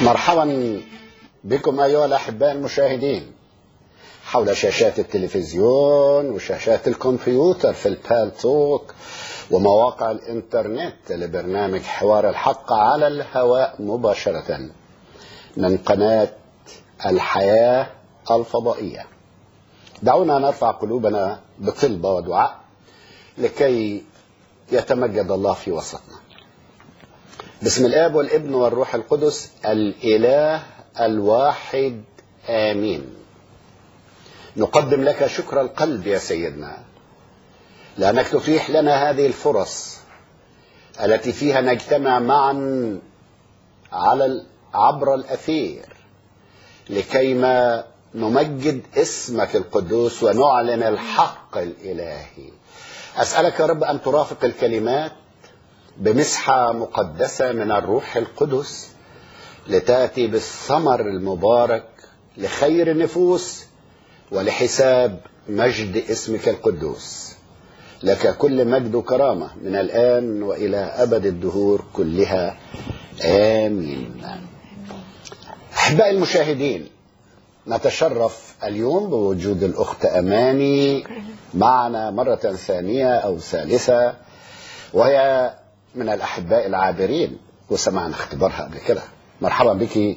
مرحبا بكم أيها الأحباء المشاهدين حول شاشات التلفزيون وشاشات الكمبيوتر في البالتوك ومواقع الإنترنت لبرنامج حوار الحق على الهواء مباشرة من قناة الحياة الفضائية دعونا نرفع قلوبنا بطلبة ودعاء لكي يتمجد الله في وسطنا بسم الاب والابن والروح القدس الاله الواحد امين نقدم لك شكر القلب يا سيدنا لانك تتيح لنا هذه الفرص التي فيها نجتمع معا على عبر الاثير لكيما نمجد اسمك القدوس ونعلن الحق الالهي اسالك يا رب ان ترافق الكلمات بمسحة مقدسة من الروح القدس لتأتي بالثمر المبارك لخير النفوس ولحساب مجد اسمك القدوس لك كل مجد وكرامة من الآن وإلى أبد الدهور كلها آمين أحبائي المشاهدين نتشرف اليوم بوجود الأخت أماني معنا مرة ثانية أو ثالثة وهي من الأحباء العابرين وسمعنا اختبارها قبل كده مرحبا بك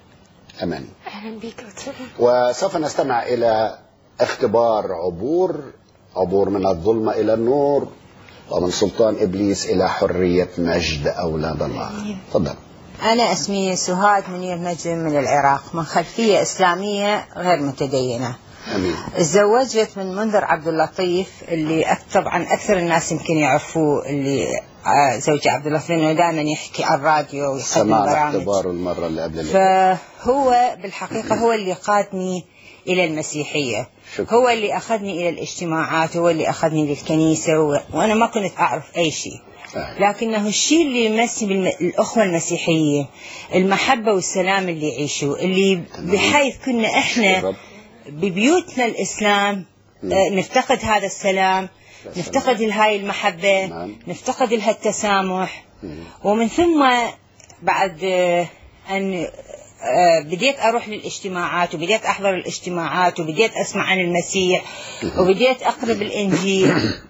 أماني اهلا بيك وتسلم وسوف نستمع إلى اختبار عبور عبور من الظلمة إلى النور ومن سلطان إبليس إلى حرية مجد أولاد الله تفضل أنا اسمي سهاد منير نجم من العراق من خلفية إسلامية غير متدينة أمين تزوجت من منذر عبد اللطيف اللي أك- طبعا أكثر الناس يمكن يعرفوه اللي آه، زوجي عبد اللطيف لأنه دائما يحكي على الراديو ويقدم سمعنا برامج اختباره المرة اللي قبل اللي فهو بالحقيقة هو اللي قادني إلى المسيحية شكرا. هو اللي أخذني إلى الاجتماعات هو اللي أخذني للكنيسة و... وأنا ما كنت أعرف أي شيء آه. لكنه الشيء اللي يمسي بالأخوة المسيحية المحبة والسلام اللي يعيشوا اللي بحيث كنا إحنا الرب. ببيوتنا الإسلام آه، نفتقد هذا السلام نفتقد هاي المحبة نعم. نفتقد لها التسامح ومن ثم بعد آه، أن آه، بديت أروح للاجتماعات وبديت أحضر الاجتماعات وبديت أسمع عن المسيح وبديت أقرب الإنجيل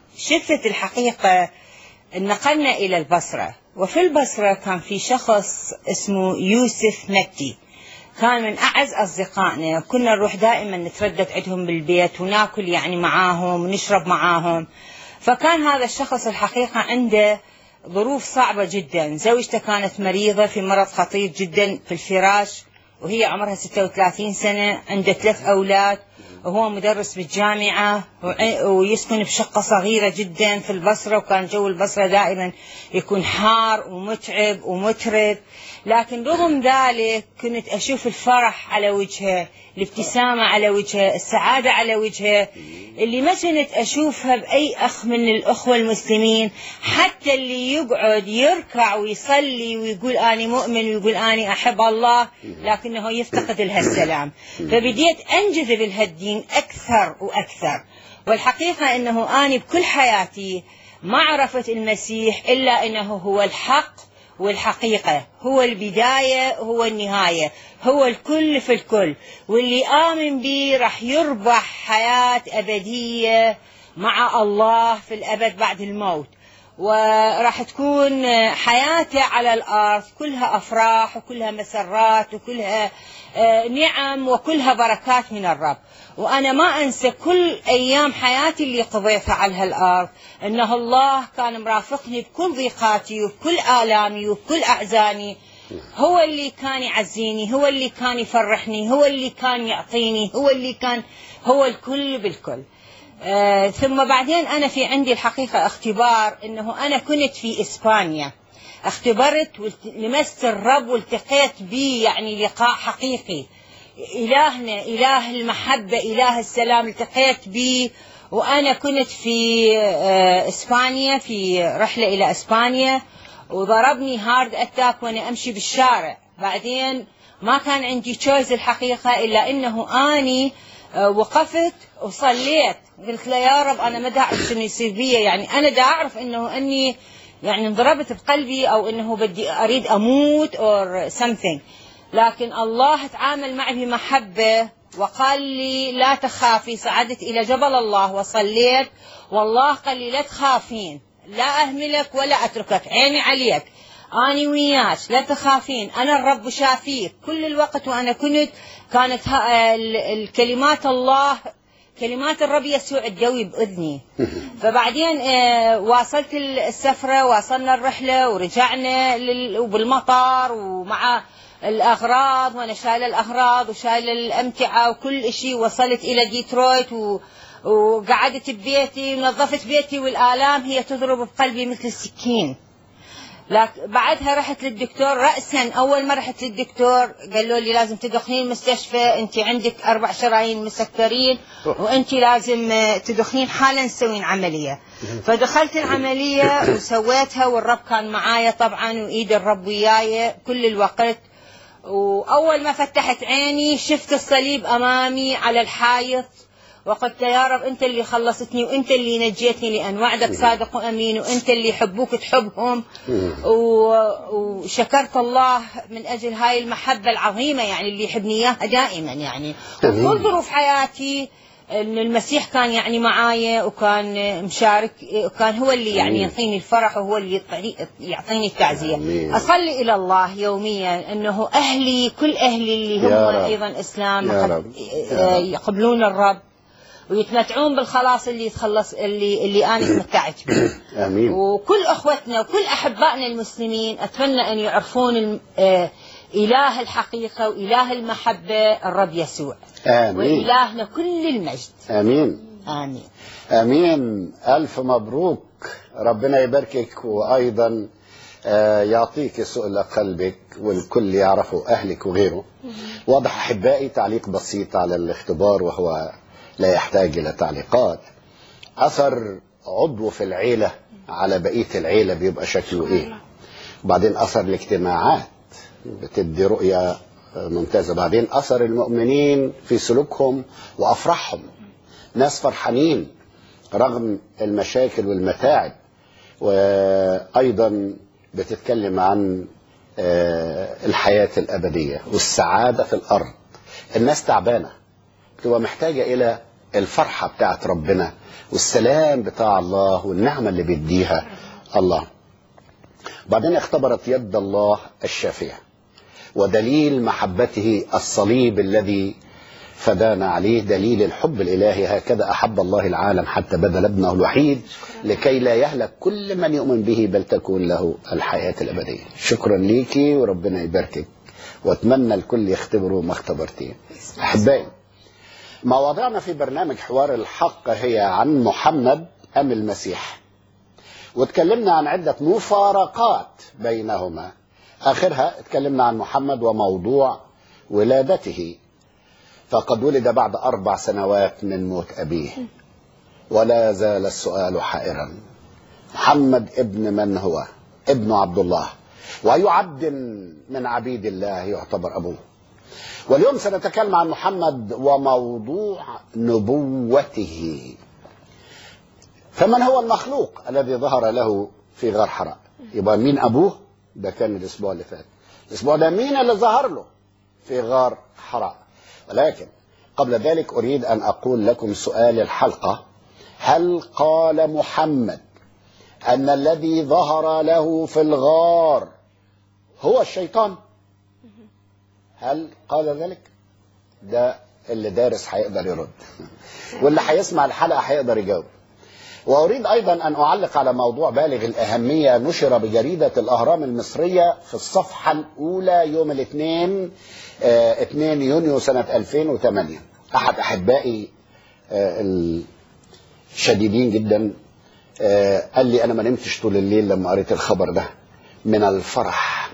شفت الحقيقة نقلنا إلى البصرة وفي البصرة كان في شخص اسمه يوسف مكي كان من أعز أصدقائنا كنا نروح دائما نتردد عندهم بالبيت وناكل يعني معاهم ونشرب معاهم فكان هذا الشخص الحقيقة عنده ظروف صعبة جدا زوجته كانت مريضة في مرض خطير جدا في الفراش وهي عمرها 36 سنة عنده ثلاث أولاد وهو مدرس بالجامعة وع- ويسكن بشقة صغيرة جدا في البصرة وكان جو البصرة دائما يكون حار ومتعب ومترب لكن رغم ذلك كنت أشوف الفرح على وجهه الابتسامة على وجهه السعادة على وجهه اللي ما كنت أشوفها بأي أخ من الأخوة المسلمين حتى اللي يقعد يركع ويصلي ويقول أنا مؤمن ويقول أنا أحب الله لكنه يفتقد لها السلام فبديت أنجذب لها الدين أكثر وأكثر والحقيقة أنه أنا بكل حياتي ما عرفت المسيح إلا أنه هو الحق والحقيقة هو البداية هو النهاية هو الكل في الكل واللي آمن به راح يربح حياة أبدية مع الله في الأبد بعد الموت وراح تكون حياته على الأرض كلها أفراح وكلها مسرات وكلها آه، نعم وكلها بركات من الرب وأنا ما أنسى كل أيام حياتي اللي قضيتها على هالأرض أنه الله كان مرافقني بكل ضيقاتي وبكل آلامي وبكل أحزاني هو اللي كان يعزيني هو اللي كان يفرحني هو اللي كان يعطيني هو اللي كان هو الكل بالكل آه ثم بعدين أنا في عندي الحقيقة اختبار أنه أنا كنت في إسبانيا اختبرت والت- لمست الرب والتقيت به يعني لقاء حقيقي إلهنا إله المحبة إله السلام التقيت به وأنا كنت في آه، إسبانيا في رحلة إلى إسبانيا وضربني هارد أتاك وأنا أمشي بالشارع بعدين ما كان عندي تشويس الحقيقة إلا أنه أني آه، وقفت وصليت قلت له يا رب أنا ما دا أعرف شنو يصير بي يعني أنا دا أعرف أنه أني يعني انضربت بقلبي أو أنه بدي أريد أموت or something لكن الله تعامل معي بمحبة وقال لي لا تخافي صعدت إلى جبل الله وصليت والله قال لي لا تخافين لا أهملك ولا أتركك عيني عليك أني وياك لا تخافين أنا الرب شافيك كل الوقت وأنا كنت كانت ها- ال- الكلمات الله كلمات الرب يسوع الدوي بأذني فبعدين آه، واصلت السفرة واصلنا الرحلة ورجعنا لل- وبالمطار ومع الأغراض وأنا شايلة الأغراض وشايلة الأمتعة وكل شيء وصلت إلى ديترويت و وقعدت ببيتي ونظفت بيتي والآلام هي تضرب بقلبي مثل السكين لكن بعدها رحت للدكتور رأسا أول ما رحت للدكتور قالوا لي لازم تدخلين المستشفى أنت عندك أربع شرايين مسكرين وأنت لازم آه، تدخلين حالا تسوين عملية فدخلت العملية وسويتها والرب كان معايا طبعا وإيد الرب وياي كل الوقت وأول ما فتحت عيني شفت الصليب أمامي على الحائط وقلت يا رب أنت اللي خلصتني وأنت اللي نجيتني لأن وعدك صادق وأمين وأنت اللي يحبوك تحبهم و- وشكرت الله من أجل هاي المحبة العظيمة يعني اللي يحبني إياها دائما يعني أمين. وكل ظروف حياتي ان المسيح كان يعني معايا وكان مشارك وكان هو اللي يعني أمين. يعطيني الفرح وهو اللي يعطيني- يعطيني التعزيه أمين. اصلي الى الله يوميا انه اهلي كل اهلي اللي هم يا رب. ايضا اسلام يا قد- رب. آه، يقبلون الرب ويتمتعون بالخلاص اللي تخلص اللي اللي انا تمتعت به امين وكل اخوتنا وكل احبائنا المسلمين اتمنى ان يعرفون الم- آه، اله الحقيقه واله المحبه الرب يسوع امين والهنا كل المجد امين امين امين الف مبروك ربنا يباركك وايضا آه، يعطيك سؤل قلبك والكل يعرفه اهلك وغيره واضح احبائي تعليق بسيط على الاختبار وهو لا يحتاج الى تعليقات اثر عضو في العيله على بقيه العيله بيبقى شكله ايه وبعدين اثر الاجتماعات بتدي رؤيه ممتازه بعدين اثر المؤمنين في سلوكهم وافراحهم ناس فرحانين رغم المشاكل والمتاعب وايضا بتتكلم عن آه، الحياه الابديه والسعاده في الارض الناس تعبانه بتبقى محتاجه الى الفرحه بتاعت ربنا والسلام بتاع الله والنعمه اللي بيديها الله بعدين اختبرت يد الله الشافيه ودليل محبته الصليب الذي فدانا عليه دليل الحب الإلهي هكذا أحب الله العالم حتى بذل ابنه الوحيد لكي لا يهلك كل من يؤمن به بل تكون له الحياة الأبدية شكرا ليكي وربنا يباركك واتمنى الكل يختبروا ما اختبرتيه أحبائي مواضيعنا في برنامج حوار الحق هي عن محمد أم المسيح واتكلمنا عن عدة مفارقات بينهما آخرها اتكلمنا عن محمد وموضوع ولادته فقد ولد بعد أربع سنوات من موت أبيه ولا زال السؤال حائرا محمد ابن من هو ابن عبد الله ويعد من عبيد الله يعتبر أبوه واليوم سنتكلم عن محمد وموضوع نبوته فمن هو المخلوق الذي ظهر له في غار حراء يبقى مين أبوه ده كان الأسبوع اللي فات الأسبوع ده مين اللي ظهر له في غار حراء ولكن قبل ذلك أريد أن أقول لكم سؤال الحلقة هل قال محمد أن الذي ظهر له في الغار هو الشيطان هل قال ذلك ده اللي دارس هيقدر يرد واللي هيسمع الحلقة هيقدر يجاوب وأريد أيضا أن أعلق على موضوع بالغ الأهمية نشر بجريدة الأهرام المصرية في الصفحة الأولى يوم الاثنين آه، 2 يونيو سنة 2008 أحد أحبائي آه، الشديدين جدا آه، قال لي أنا ما نمتش طول الليل لما قريت الخبر ده من الفرح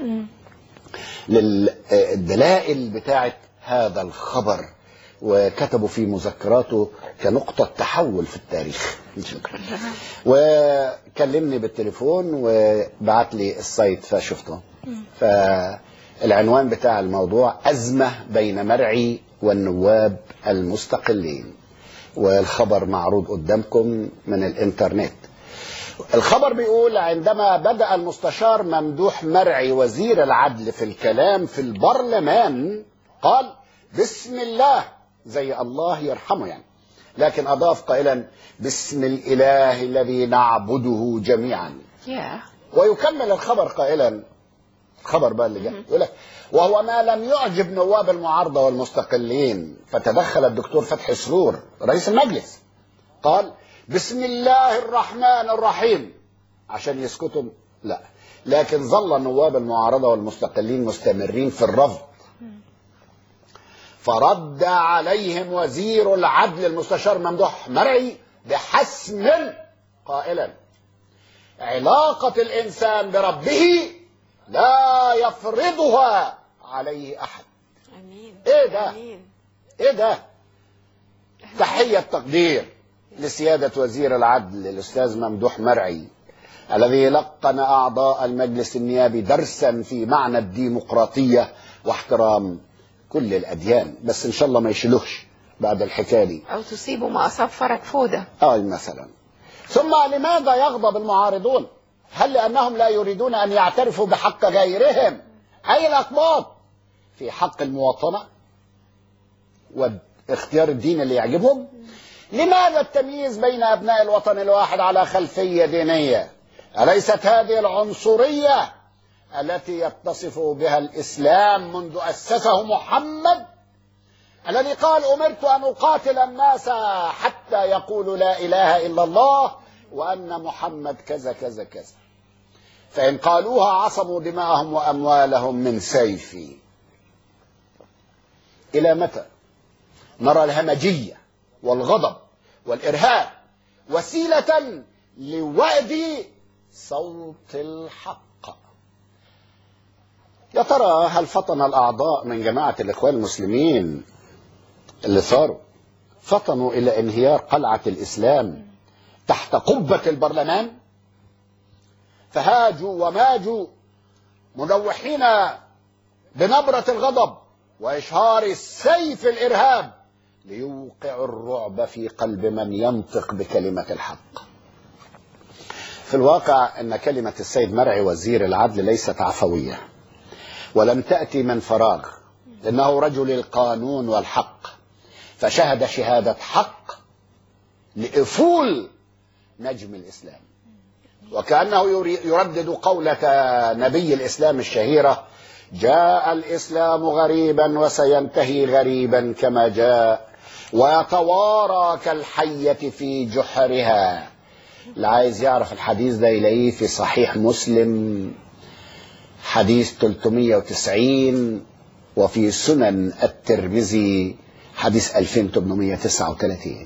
للدلائل بتاعت هذا الخبر وكتبوا في مذكراته كنقطة تحول في التاريخ وكلمني بالتليفون وبعت لي السايت فشفته فالعنوان بتاع الموضوع أزمة بين مرعي والنواب المستقلين والخبر معروض قدامكم من الانترنت الخبر بيقول عندما بدأ المستشار ممدوح مرعي وزير العدل في الكلام في البرلمان قال بسم الله زي الله يرحمه يعني لكن أضاف قائلا بسم الإله الذي نعبده جميعا يا ويكمل الخبر قائلا خبر بقى اللي جاي يقول لك وهو ما لم يعجب نواب المعارضة والمستقلين فتدخل الدكتور فتحي سرور رئيس المجلس قال بسم الله الرحمن الرحيم عشان يسكتوا لا لكن ظل نواب المعارضة والمستقلين مستمرين في الرفض فرد عليهم وزير العدل المستشار ممدوح مرعي بحسم قائلا علاقة الإنسان بربه لا يفرضها عليه أحد امين إيه ده؟ امين إيه ده تحية تقدير لسيادة وزير العدل الأستاذ ممدوح مرعي الذي لقن أعضاء المجلس النيابي درسا في معنى الديمقراطية واحترام كل الأديان بس إن شاء الله ما يشيلوش بعد الحكاية دي او تصيبوا ما اصاب فرج فوده آه مثلا ثم لماذا يغضب المعارضون هل لأنهم لا يريدون أن يعترفوا بحق غيرهم أي الأقباط في حق المواطنة واختيار الدين اللي يعجبهم لماذا التمييز بين أبناء الوطن الواحد على خلفية دينية أليست هذه العنصرية التي يتصف بها الإسلام منذ أسسه محمد الذي قال أمرت أن أقاتل الناس حتى يقولوا لا إله إلا الله وأن محمد كذا كذا كذا فإن قالوها عصموا دماءهم وأموالهم من سيفي إلى متى نرى الهمجية والغضب والإرهاب وسيلة لوأد صوت الحق يا ترى هل فطن الأعضاء من جماعة الإخوان المسلمين اللي صاروا فطنوا إلى انهيار قلعة الإسلام تحت قبة البرلمان فهاجوا وماجوا منوحين بنبرة الغضب وإشهار سيف الإرهاب ليوقع الرعب في قلب من ينطق بكلمة الحق في الواقع أن كلمة السيد مرعي وزير العدل ليست عفوية ولم تأتي من فراغ إنه رجل القانون والحق فشهد شهادة حق لإفول نجم الإسلام وكأنه يري- يردد قولة نبي الإسلام الشهيرة جاء الإسلام غريبا وسينتهي غريبا كما جاء ويتوارى كالحية في جحرها اللي عايز يعرف الحديث ده يلاقيه في صحيح مسلم حديث 390 وفي سنن الترمذي حديث 2839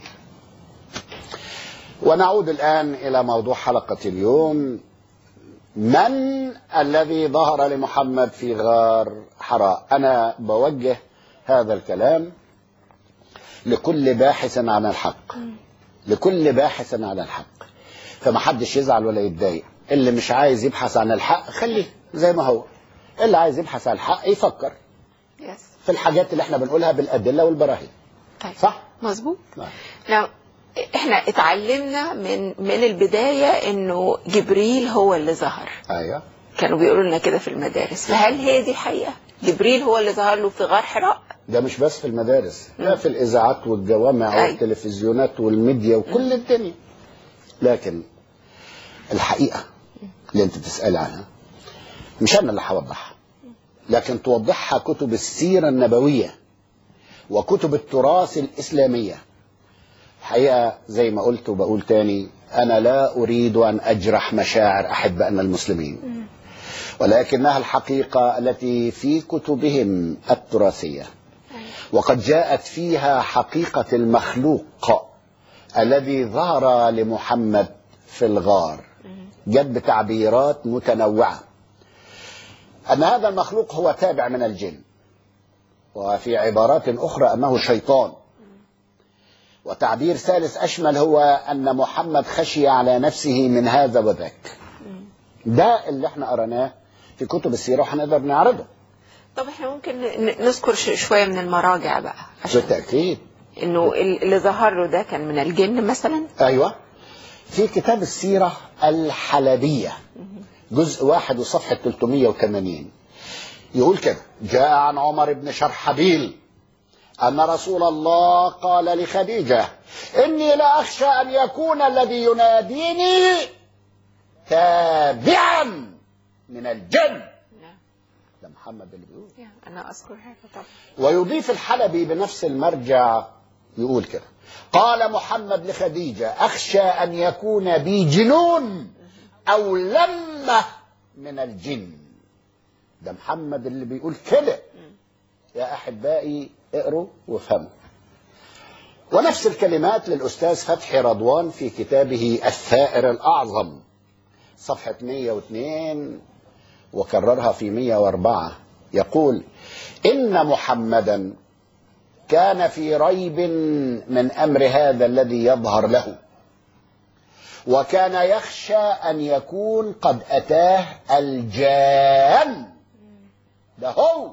ونعود الآن إلى موضوع حلقة اليوم من الذي ظهر لمحمد في غار حراء أنا بوجه هذا الكلام لكل باحث عن الحق لكل باحث عن الحق فما حدش يزعل ولا يتضايق اللي مش عايز يبحث عن الحق خليه زي ما هو اللي عايز يبحث عن الحق يفكر يس في الحاجات اللي احنا بنقولها بالأدلة والبراهين طيب صح؟ مظبوط نعم. نعم احنا اتعلمنا من من البدايه انه جبريل هو اللي ظهر ايوه كانوا بيقولوا لنا كده في المدارس فهل هي دي حقيقه جبريل هو اللي ظهر له في غار حراء ده مش بس في المدارس ده في الإذاعات والجوامع أيوة. والتلفزيونات والميديا وكل الدنيا لكن الحقيقة اللي انت بتسأل عنها مش أنا اللي هوضحها لكن توضحها كتب السيرة النبوية وكتب التراث الإسلامية الحقيقة زي ما قلت وبقول تاني أنا لا أريد أن أجرح مشاعر أحبائنا المسلمين ولكنها الحقيقة التي في كتبهم التراثية وقد جاءت فيها حقيقة المخلوق الذي ظهر لمحمد في الغار جت بتعبيرات متنوعة أن هذا المخلوق هو تابع من الجن وفي عبارات أخرى أنه شيطان وتعبير ثالث أشمل هو أن محمد خشي على نفسه من هذا وذاك ده اللي احنا قرناه في كتب السيرة وهنقدر نعرضه طب احنا ممكن ن- نذكر ش- شويه من المراجع بقى عشان بالتأكيد انه ال- اللي ظهر له ده كان من الجن مثلا أيوة في كتاب السيرة الحلبية جزء واحد وصفحة 380 يقول كده جاء عن عمر بن شرحبيل أن رسول الله قال لخديجة إني لا أخشى أن يكون الذي يناديني تابعا من الجن نعم ده محمد اللي بيقول يا انا اذكر هذا طبعا ويضيف الحلبي بنفس المرجع يقول كده قال محمد لخديجة أخشى أن يكون بي جنون أو لمة من الجن ده محمد اللي بيقول كده يا أحبائي اقروا وافهموا ونفس الكلمات للأستاذ فتحي رضوان في كتابه الثائر الأعظم صفحة 102 وكررها في 104 يقول إن محمدا كان في ريب من أمر هذا الذي يظهر له وكان يخشى أن يكون قد أتاه الجان ده هو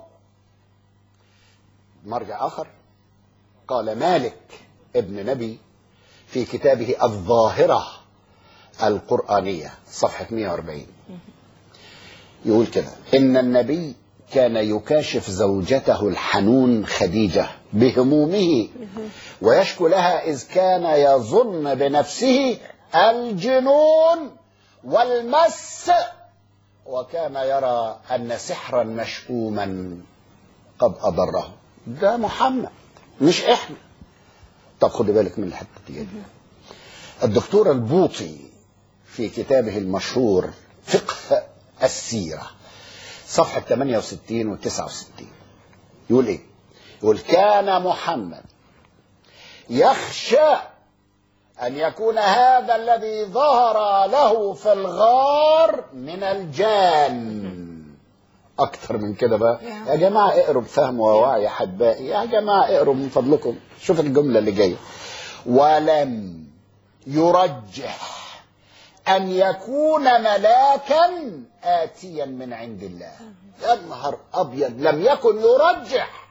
مرجع آخر قال مالك ابن نبي في كتابه الظاهرة القرآنية صفحة 140 يقول كده إن النبي كان يكاشف زوجته الحنون خديجة بهمومه ويشكو لها إذ كان يظن بنفسه الجنون والمس وكان يرى أن سحرا مشؤوما قد أضره ده محمد مش إحنا طب خدي بالك من الحتة دي الدكتور البوطي في كتابه المشهور فقه السيرة صفحة 68 و 69 يقول ايه يقول كان محمد يخشى أن يكون هذا الذي ظهر له في الغار من الجان أكتر من كده بقى يا جماعة اقروا بفهم ووعي يا حبائي يا جماعة اقروا من فضلكم شوف الجملة اللي جاية ولم يرجح أن يكون ملاكا آتيا من عند الله يا نهار أبيض لم يكن يرجح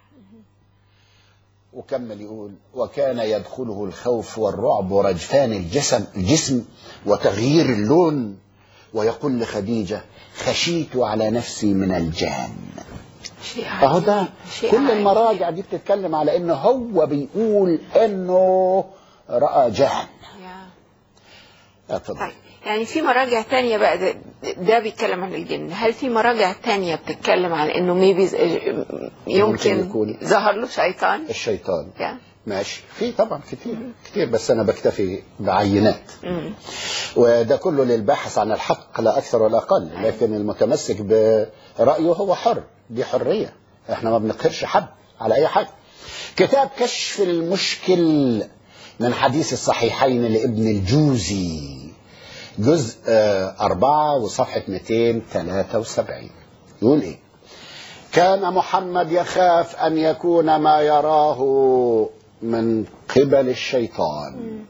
وكمل يقول وكان يدخله الخوف والرعب ورجفان الجسم الجسم وتغيير اللون ويقول لخديجة خشيت على نفسي من الجان شيء اهو عجيب. ده شيء كل عجيب. المراجع دي بتتكلم على انه هو بيقول انه راى جان يا. اتفضل طيب يعني في مراجع تانية بقى ده, ده بيتكلم عن الجن هل في مراجع تانية بتتكلم عن انه ميبي يمكن يكون. ظهر له شيطان الشيطان يا. ماشي في طبعا كتير كتير بس انا بكتفي بعينات مم. وده كله للباحث عن الحق لا اكثر ولا اقل لكن المتمسك برايه هو حر دي حريه احنا ما بنقهرش حد على اي حاجه كتاب كشف المشكل من حديث الصحيحين لابن الجوزي جزء آه، أربعة وصفحة 273 يقول إيه كان محمد يخاف أن يكون ما يراه من قبل الشيطان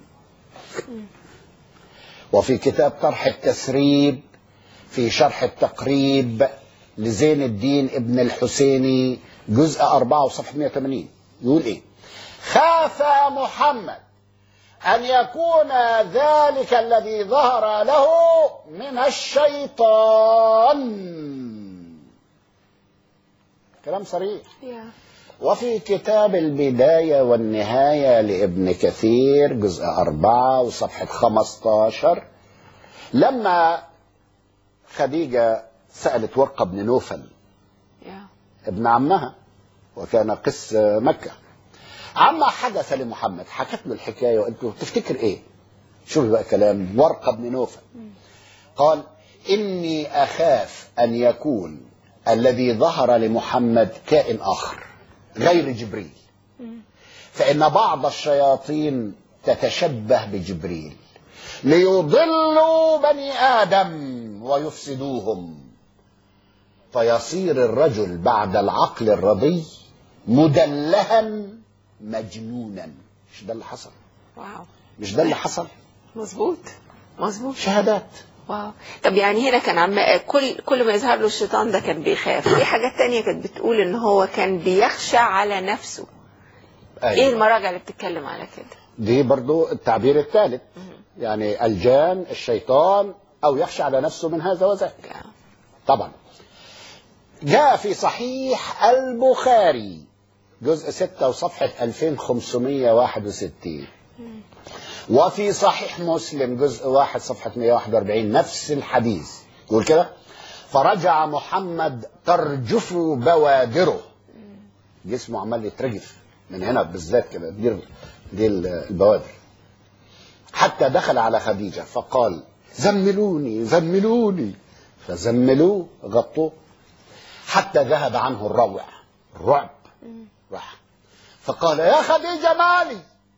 وفي كتاب طرح التسريب في شرح التقريب لزين الدين ابن الحسيني جزء أربعة وصفحة 180 يقول إيه خاف محمد أن يكون ذلك الذي ظهر له من الشيطان كلام صريح يا. وفي كتاب البداية والنهاية لابن كثير جزء أربعة وصفحة خمستاشر لما خديجة سألت ورقة بن نوفل يا. ابن عمها وكان قس مكة عما حدث لمحمد حكت له الحكاية وقالت له تفتكر ايه شوف بقى كلام ورقة بن نوفل قال إني أخاف أن يكون الذي ظهر لمحمد كائن آخر غير جبريل فإن بعض الشياطين تتشبه بجبريل ليضلوا بني آدم ويفسدوهم فيصير الرجل بعد العقل الرضي مدلها مجنونا مش ده اللي حصل واو مش ده اللي حصل مظبوط مظبوط شهادات واو طب يعني هنا كان عم كل كل ما يظهر له الشيطان ده كان بيخاف في حاجات تانية كانت بتقول ان هو كان بيخشى على نفسه ايه أيوة. المراجع اللي بتتكلم على كده دي برضو التعبير الثالث يعني الجان الشيطان أو يخشى على نفسه من هذا وذاك طبعا جاء في صحيح البخاري جزء 6 وصفحة 2561 وفي صحيح مسلم جزء 1 صفحة 141 نفس الحديث يقول كده فرجع محمد ترجف بوادره جسمه عمال يترجف من هنا بالذات كده دي دي البوادر حتى دخل على خديجة فقال زملوني زملوني فزملوه غطوه حتى ذهب عنه الروع الرعب راح فقال يا خديجة مالي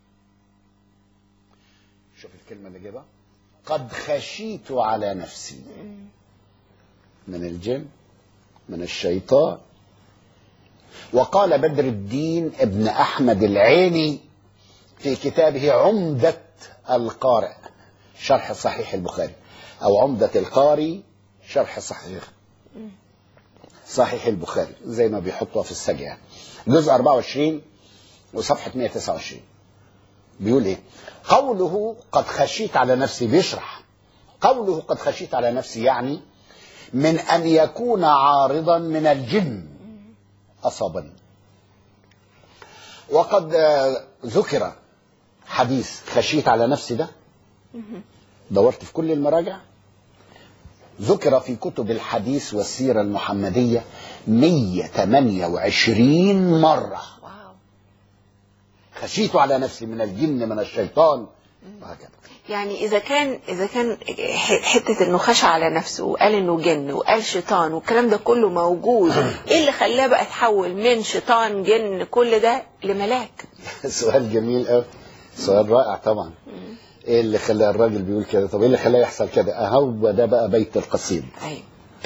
شوف الكلمة اللي جابها قد خشيت على نفسي من الجن من الشيطان وقال بدر الدين ابن أحمد العيني في كتابه عمدة القارئ شرح صحيح البخاري أو عمدة القاري شرح صحيح صحيح البخاري زي ما بيحطوها في السجع يعني. جزء 24 وصفحة 129 بيقول ايه قوله قد خشيت على نفسي بيشرح قوله قد خشيت على نفسي يعني من أن يكون عارضا من الجن أصابني وقد ذكر حديث خشيت على نفسي ده دورت في كل المراجع ذكر في كتب الحديث والسيرة المحمدية 128 مرة واو خشيت على نفسي من الجن من الشيطان وهكذا يعني اذا كان اذا كان ح- حته انه خشى على نفسه وقال انه جن وقال شيطان والكلام ده كله موجود ايه اللي خلاه بقى تحول من شيطان جن كل ده لملاك سؤال جميل قوي سؤال رائع طبعا ايه اللي خلى الراجل بيقول كده طب ايه اللي خلاه يحصل كده اهو ده بقى بيت القصيد ايوه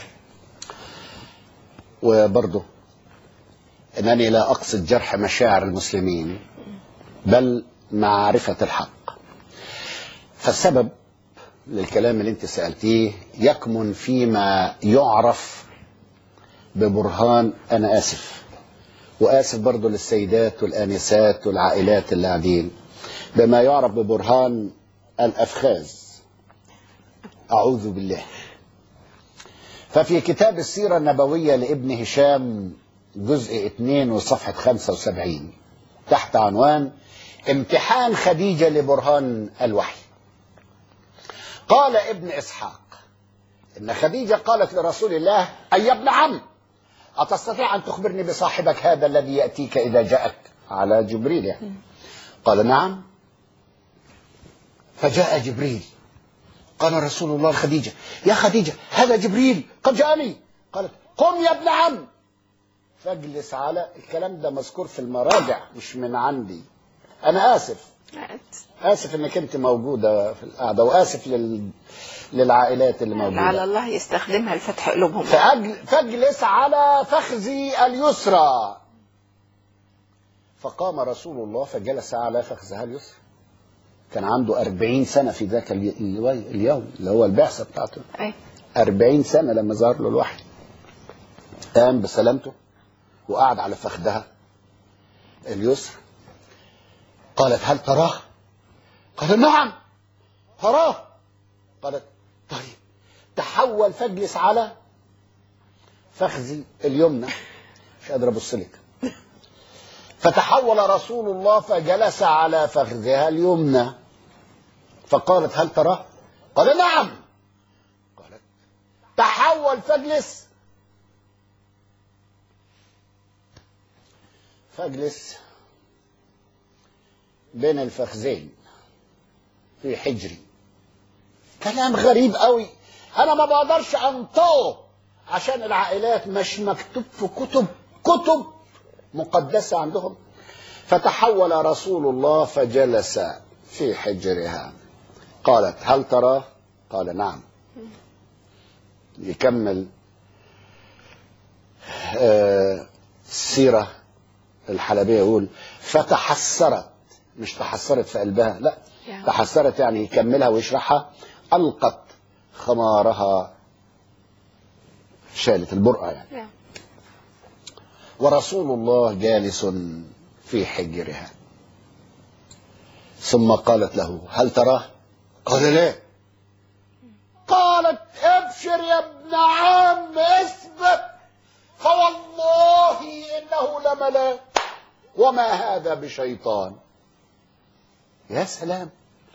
وبرضه انني لا اقصد جرح مشاعر المسلمين بل معرفة الحق فالسبب للكلام اللي انت سألتيه يكمن فيما يعرف ببرهان انا اسف واسف برضه للسيدات والانسات والعائلات اللي قاعدين بما يعرف ببرهان الافخاذ اعوذ بالله ففي كتاب السيرة النبوية لابن هشام جزء 2 وصفحة 75 تحت عنوان امتحان خديجة لبرهان الوحي قال ابن إسحاق إن خديجة قالت لرسول الله أي يا ابن عم أتستطيع أن تخبرني بصاحبك هذا الذي يأتيك إذا جاءك على جبريل يعني قال نعم فجاء جبريل قال رسول الله لخديجة يا خديجة هذا جبريل قد جاءني قالت قم يا ابن عم فاجلس على الكلام ده مذكور في المراجع مش من عندي أنا آسف آسف إنك أنت موجودة في القعدة وآسف لل... للعائلات اللي لعل موجودة الله يستخدمها لفتح قلوبهم فأجل... فاجلس على فخذي اليسرى فقام رسول الله فجلس على فخذها اليسرى كان عنده أربعين سنة في ذاك الي- اليو- اليوم اللي هو البعثة بتاعته أيوة. أربعين سنة لما ظهر له الوحي قام بسلامته وقعد على فخذها اليسرى قالت هل تراه قال نعم تراه قالت طيب تحول فاجلس على فخذي اليمنى مش قادر ابص لك فتحول رسول الله فجلس على فخذها اليمنى فقالت هل تراه قال نعم قالت تحول فاجلس فاجلس بين الفخذين في حجري كلام غريب قوي انا ما بقدرش انطقه عشان العائلات مش مكتوب في كتب كتب مقدسة عندهم فتحول رسول الله فجلس في حجرها قالت هل تراه قال نعم يكمل آه، السيرة الحلبية يقول فتحسرت مش تحسرت في قلبها لا يعني. تحسرت يعني يكملها ويشرحها ألقت خمارها شالت البرقع يعني نعم. ورسول الله جالس في حجرها ثم قالت له هل تراه قال لا قالت ابشر يا ابن عم اثبت فوالله انه لملاك وما هذا بشيطان يا سلام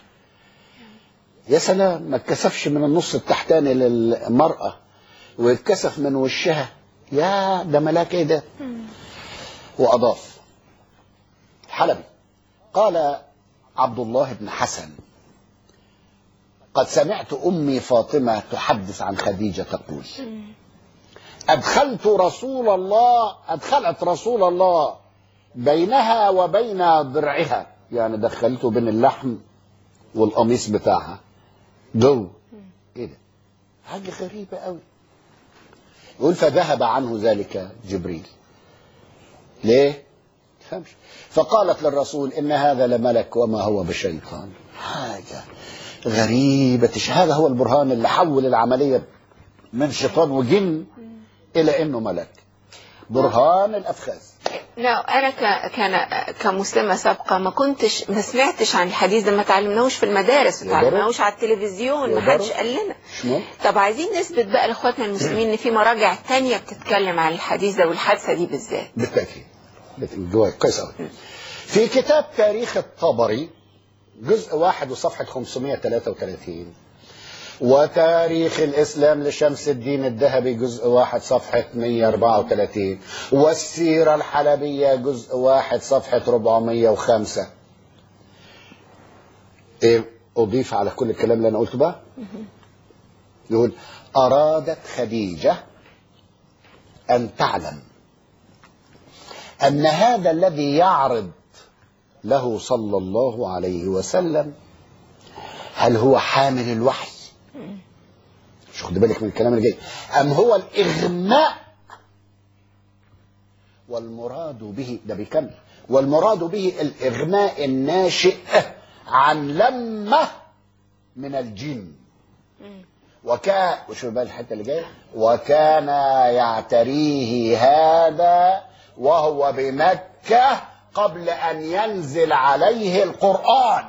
يا سلام ما اتكسفش من النص التحتاني للمرأة واتكسف من وشها يا ده ملاك ايه ده وأضاف حلبي قال عبد الله بن حسن قد سمعت أمي فاطمة تحدث عن خديجة تقول أدخلت رسول الله أدخلت رسول الله بينها وبين ضرعها يعني دخلته بين اللحم والقميص بتاعها جو ايه ده حاجة غريبة قوي يقول فذهب عنه ذلك جبريل ليه فهمش فقالت للرسول ان هذا لملك وما هو بشيطان حاجة غريبة هذا هو البرهان اللي حول العملية من شيطان وجن الى انه ملك برهان الافخاذ لا انا ك... كان كمسلمه سابقه ما كنتش ما سمعتش عن الحديث ده ما تعلمناهوش في المدارس ما يا درجة. تعلمناهوش على التلفزيون يا ما حدش درجة. قال لنا شنو طب عايزين نثبت بقى لاخواتنا المسلمين ان في مراجع تانية بتتكلم عن الحديث ده والحادثه دي بالذات بالتأكيد بالتأكيد. كويس أوي في كتاب تاريخ الطبري جزء واحد وصفحة 533 وتاريخ الإسلام لشمس الدين الذهبي جزء واحد صفحة 134 والسيرة الحلبية جزء واحد صفحة 405 إيه أضيف على كل الكلام اللي أنا قلته بقى يقول أرادت خديجة أن تعلم أن هذا الذي يعرض له صلى الله عليه وسلم هل هو حامل الوحي مش خد بالك من الكلام اللي جاي أم هو الإغماء والمراد به ده بيكمل والمراد به الإغماء الناشئ عن لمة من الجن وكان وشوف بقى الحته اللي جايه وكان يعتريه هذا وهو بمكه قبل ان ينزل عليه القران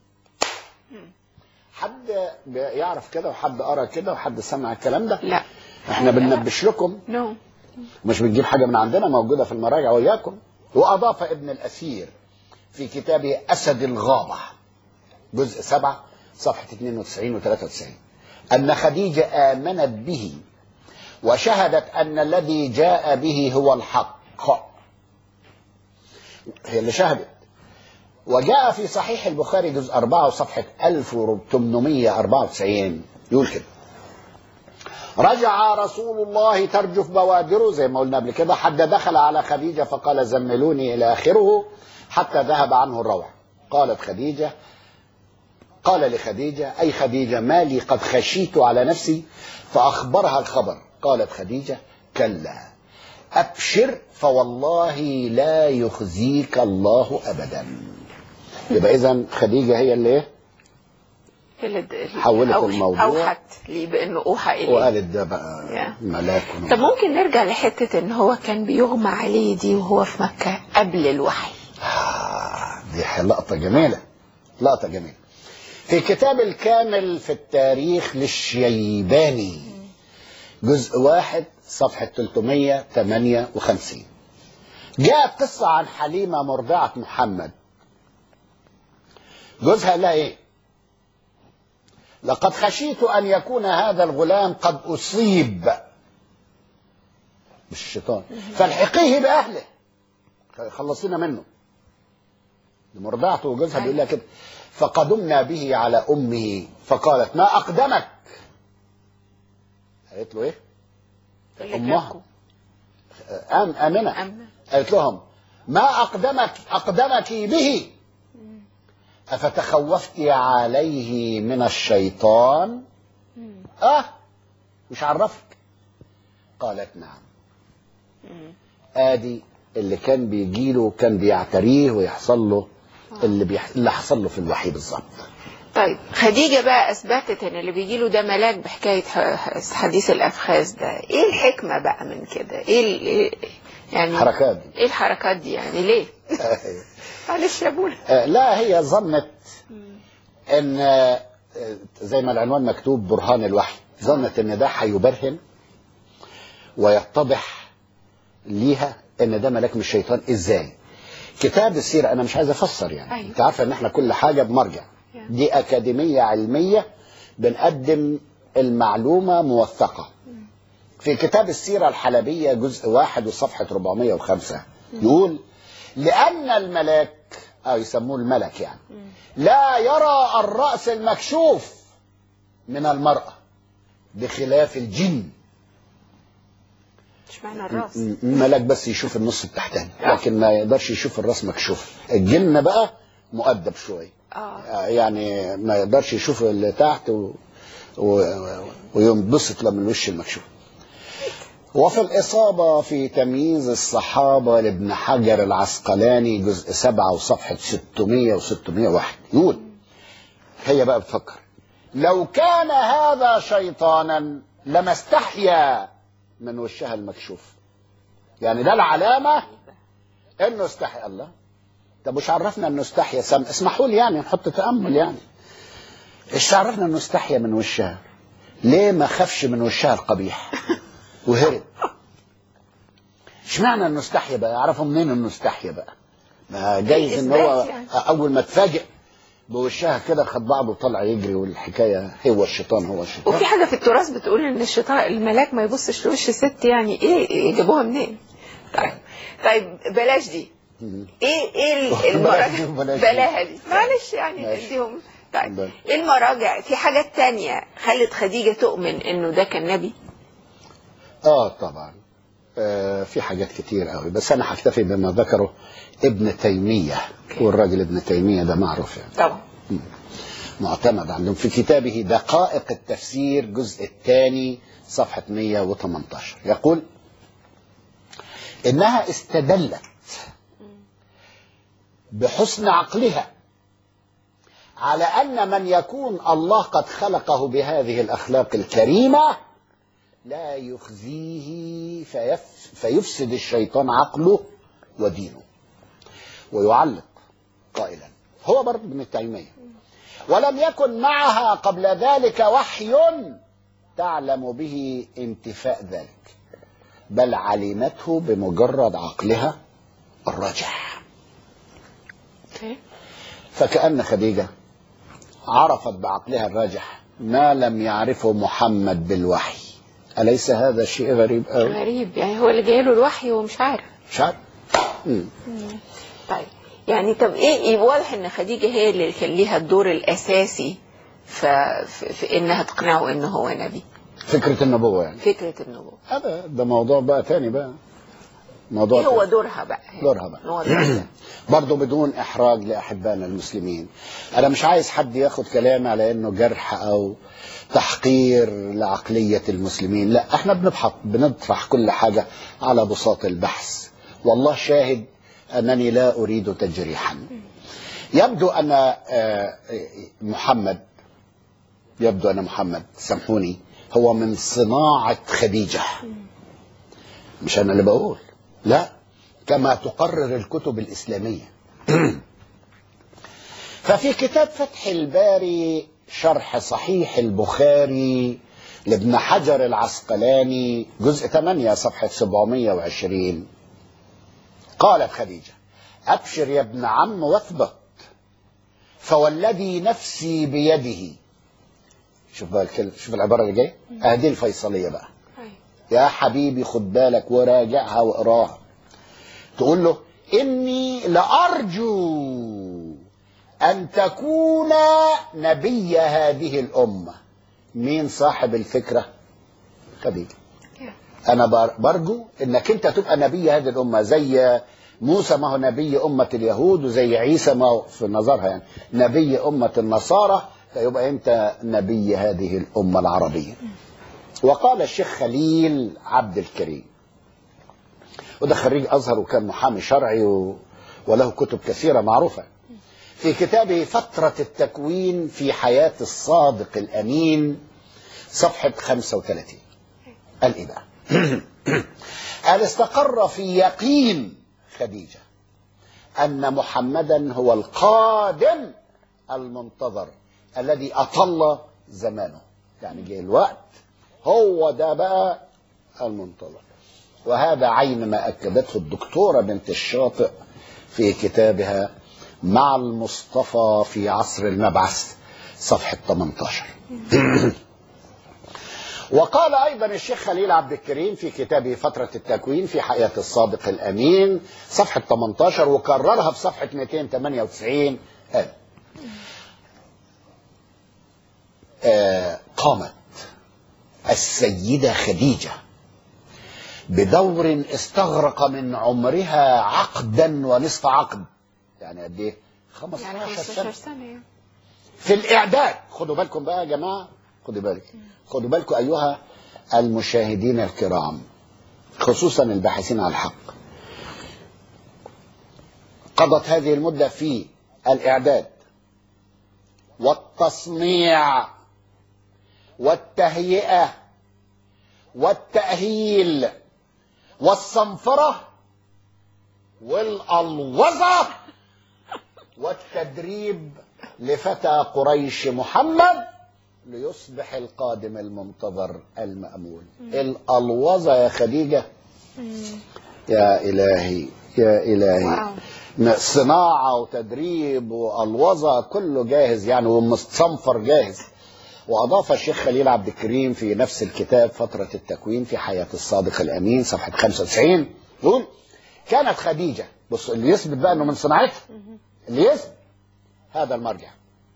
حد يعرف كده وحد قرا كده وحد سمع الكلام ده لا احنا بننبش لكم نو مش بنجيب حاجه من عندنا موجوده في المراجع وياكم واضاف ابن الاثير في كتابه اسد الغابه جزء 7 صفحه 92 و 93 ان خديجه امنت به وشهدت ان الذي جاء به هو الحق هي اللي شهدت وجاء في صحيح البخاري جزء 4 وصفحه 1894 يقول كده رجع رسول الله ترجف بوادره زي ما قلنا قبل كده حد دخل على خديجة فقال زملوني إلى آخره حتى ذهب عنه الروع قالت خديجة قال لخديجة أي خديجة ما لي قد خشيت على نفسي فأخبرها الخبر قالت خديجة كلا أبشر فوالله لا يخزيك الله أبدا يبقى إذا خديجة هي اللي إيه؟ اللي اللي حولت أوح- الموضوع. اوحت لي بانه اوحى اليه وقالت ده بقى يا. ملاك طب ممكن نرجع لحته ان هو كان بيغمى عليه دي وهو في مكه قبل الوحي آه، دي لقطة جميلة لقطة جميلة في كتاب الكامل في التاريخ للشيباني جزء واحد صفحة 358 جاءت قصة عن حليمة مرضعة محمد جوزها قال لها ايه لقد خشيت ان يكون هذا الغلام قد اصيب بالشيطان فالحقيه باهله خلصينا منه مرضعته وجوزها بيقول لها كده فقدمنا به على امه فقالت ما اقدمك قالت له ايه اللي أمها. جابكوا. أم امنه أمنة. قالت لهم ما اقدمك اقدمك به افتخوفت عليه من الشيطان اه مش عرفك قالت نعم ادي اللي كان بيجيله كان بيعتريه ويحصل له اللي بيح... اللي حصل له في الوحي بالظبط طيب خديجة بقى أثبتت إن اللي بيجيله ده ملاك بحكاية ح- حديث الأفخاذ ده إيه الحكمة بقى من كده إيه ال- إيه- يعني الحركات دي إيه الحركات دي يعني ليه معلش يا ابونا آه، لا هي ظنت ان آه، آه، زي ما العنوان مكتوب برهان الوحي ظنت ان ده هيبرهن ويتضح ليها ان ده ملاك من الشيطان ازاي كتاب السيرة انا مش عايز افسر يعني أيوة. انت عارفه ان احنا كل حاجة بمرجع Yeah. دي اكاديمية علمية بنقدم المعلومة موثقة في كتاب السيرة الحلبية جزء واحد وصفحة 405 يقول لأن الملاك أو يسموه الملك يعني لا يرى الرأس المكشوف من المرأة بخلاف الجن اشمعنى الراس م- الملاك بس يشوف النص التحتاني لكن ما يقدرش يشوف الراس مكشوف الجن بقى مؤدب شوية اه يعني ما يقدرش يشوف اللي تحت و... و... وينبسط لما الوش المكشوف وفي الإصابة في تمييز الصحابة لابن حجر العسقلاني جزء سبعة وصفحة 600 و 601 يقول هي بقى بتفكر لو كان هذا شيطانا لما استحيا من وشها المكشوف يعني ده العلامة انه استحيا الله طب مش عرفنا انه استحيا سم اسمحوا لي يعني نحط تامل يعني ايش عرفنا انه استحيا من وشها ليه ما خافش من وشها القبيح وهرب اشمعنى انه استحيا بقى يعرفوا منين انه استحيا بقى ما جايز ان هو إثبات يعني. اول ما اتفاجئ بوشها كده خد بعضه وطلع يجري والحكايه هو الشيطان هو الشيطان وفي حاجه في التراث بتقول ان الشيطان الملاك ما يبصش لوش الست يعني ايه جابوها منين طيب طيب بلاش دي ايه ايه المراجع بلاش دي. بلاها دي معلش يعني ماشي. اديهم طيب بلاش. ايه المراجع في حاجات تانية خلت خديجة تؤمن انه ده كان نبي اه طبعا آه في حاجات كتير قوي بس انا هكتفي بما ذكره ابن تيميه والراجل ابن تيميه ده معروف يعني طبعا معتمد عندهم في كتابه دقائق التفسير جزء الثاني صفحة 118 يقول إنها استدلت بحسن عقلها على أن من يكون الله قد خلقه بهذه الأخلاق الكريمة لا يخزيه فيف فيفسد الشيطان عقله ودينه ويعلق قائلا هو برضه ابن تيمية ولم يكن معها قبل ذلك وحي تعلم به انتفاء ذلك بل علمته بمجرد عقلها الراجح اوكي فكأن خديجة عرفت بعقلها الراجح ما لم يعرفه محمد بالوحي أليس هذا شيء غريب أوي غريب يعني هو اللي جاي له الوحي ومش عارف مش عارف مم. طيب يعني طب ايه يبقى واضح ان خديجة هي اللي كان ليها الدور الاساسي ف... في... في انها تقنعه انه هو نبي فكرة النبوة يعني فكرة النبوة هذا ده موضوع بقى تاني بقى موضوع ايه هو تاني. دورها بقى دورها بقى. نوضح ده. برضه بدون احراج لاحبائنا المسلمين انا مش عايز حد ياخد كلامي على انه جرح او تحقير لعقليه المسلمين لا احنا بنبحث بنطرح كل حاجه على بساط البحث والله شاهد انني لا اريد تجريحا يبدو ان آه، محمد يبدو ان محمد سامحوني هو من صناعه خديجه مش انا اللي بقول لا كما تقرر الكتب الاسلاميه ففي كتاب فتح الباري شرح صحيح البخاري لابن حجر العسقلاني جزء 8 صفحة 720 قالت خديجة أبشر يا ابن عم واثبت فوالذي نفسي بيده شوف بقى الكلمة شوف العبارة اللي جاية هذه الفيصلية بقى أيوة. يا حبيبي خد بالك وراجعها واقراها تقول له إني لأرجو أن تكون نبي هذه الأمة مين صاحب الفكرة خديجة أنا بر- برجو إنك أنت تبقى نبي هذه الأمة زي موسى ما هو نبي أمة اليهود وزي عيسى ما هو في نظرها يعني نبي أمة النصارى فيبقى أنت نبي هذه الأمة العربية وقال الشيخ خليل عبد الكريم وده خريج أزهر وكان محامي شرعي و... وله كتب كثيرة معروفة في كتابه فترة التكوين في حياة الصادق الأمين صفحة 35 قال إيه بقى؟ قال استقر في يقين خديجة أن محمدا هو القادم المنتظر الذي أطل زمانه يعني جه الوقت هو ده بقى المنطلق وهذا عين ما أكدته الدكتورة بنت الشاطئ في كتابها مع المصطفى في عصر المبعث صفحة 18 وقال أيضا الشيخ خليل عبد الكريم في كتابه فترة التكوين في حياة الصادق الأمين صفحة 18 وكررها في صفحة 298 قال آه قامت السيدة خديجة بدور استغرق من عمرها عقدا ونصف عقد يعني قد ايه 15 يعني 15 سنة سنة يعني. في الإعداد خدوا بالكم بقى يا جماعة خدوا بالك خدوا بالكم أيها المشاهدين الكرام خصوصا الباحثين عن الحق قضت هذه المدة في الإعداد والتصنيع والتهيئة والتأهيل والصنفرة والألوظة والتدريب لفتى قريش محمد ليصبح القادم المنتظر المأمول الألوظة يا خديجة يا إلهي يا إلهي واو. صناعة وتدريب وألوظة كله جاهز يعني ومستنفر جاهز وأضاف الشيخ خليل عبد الكريم في نفس الكتاب فترة التكوين في حياة الصادق الأمين صفحة 95 يقول كانت خديجة بص اللي يثبت بقى أنه من صناعتها اللي يثبت هذا المرجع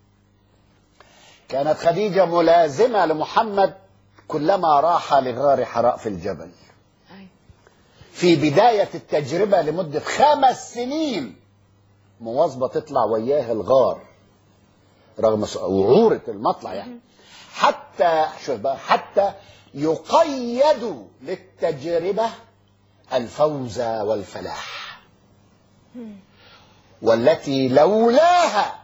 كانت خديجة ملازمة لمحمد كلما راح لغار حراء في الجبل أيوة. في بداية التجربة لمدة خمس سنين مواظبة تطلع وياه الغار رغم ص- وعورة المطلع يعني حتى شوف بقى حتى يقيدوا للتجربة الفوز والفلاح والتي لولاها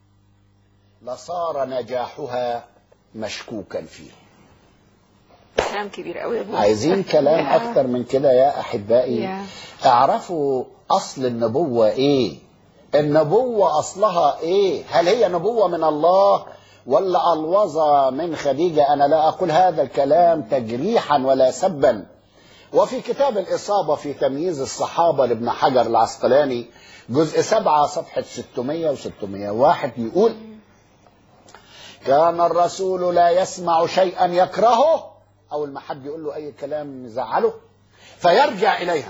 لصار نجاحها مشكوكا فيه كلام كبير قوي يا ابوي عايزين كلام يا. اكتر من كده يا احبائي يا. اعرفوا اصل النبوة ايه النبوة اصلها ايه هل هي نبوة من الله ولا الوظة من خديجة انا لا اقول هذا الكلام تجريحا ولا سبا وفي كتاب الإصابة في تمييز الصحابة لابن حجر العسقلاني جزء سبعة صفحة 600 و 601 يقول كان الرسول لا يسمع شيئا يكرهه أول ما حد يقول له أي كلام يزعله فيرجع إليها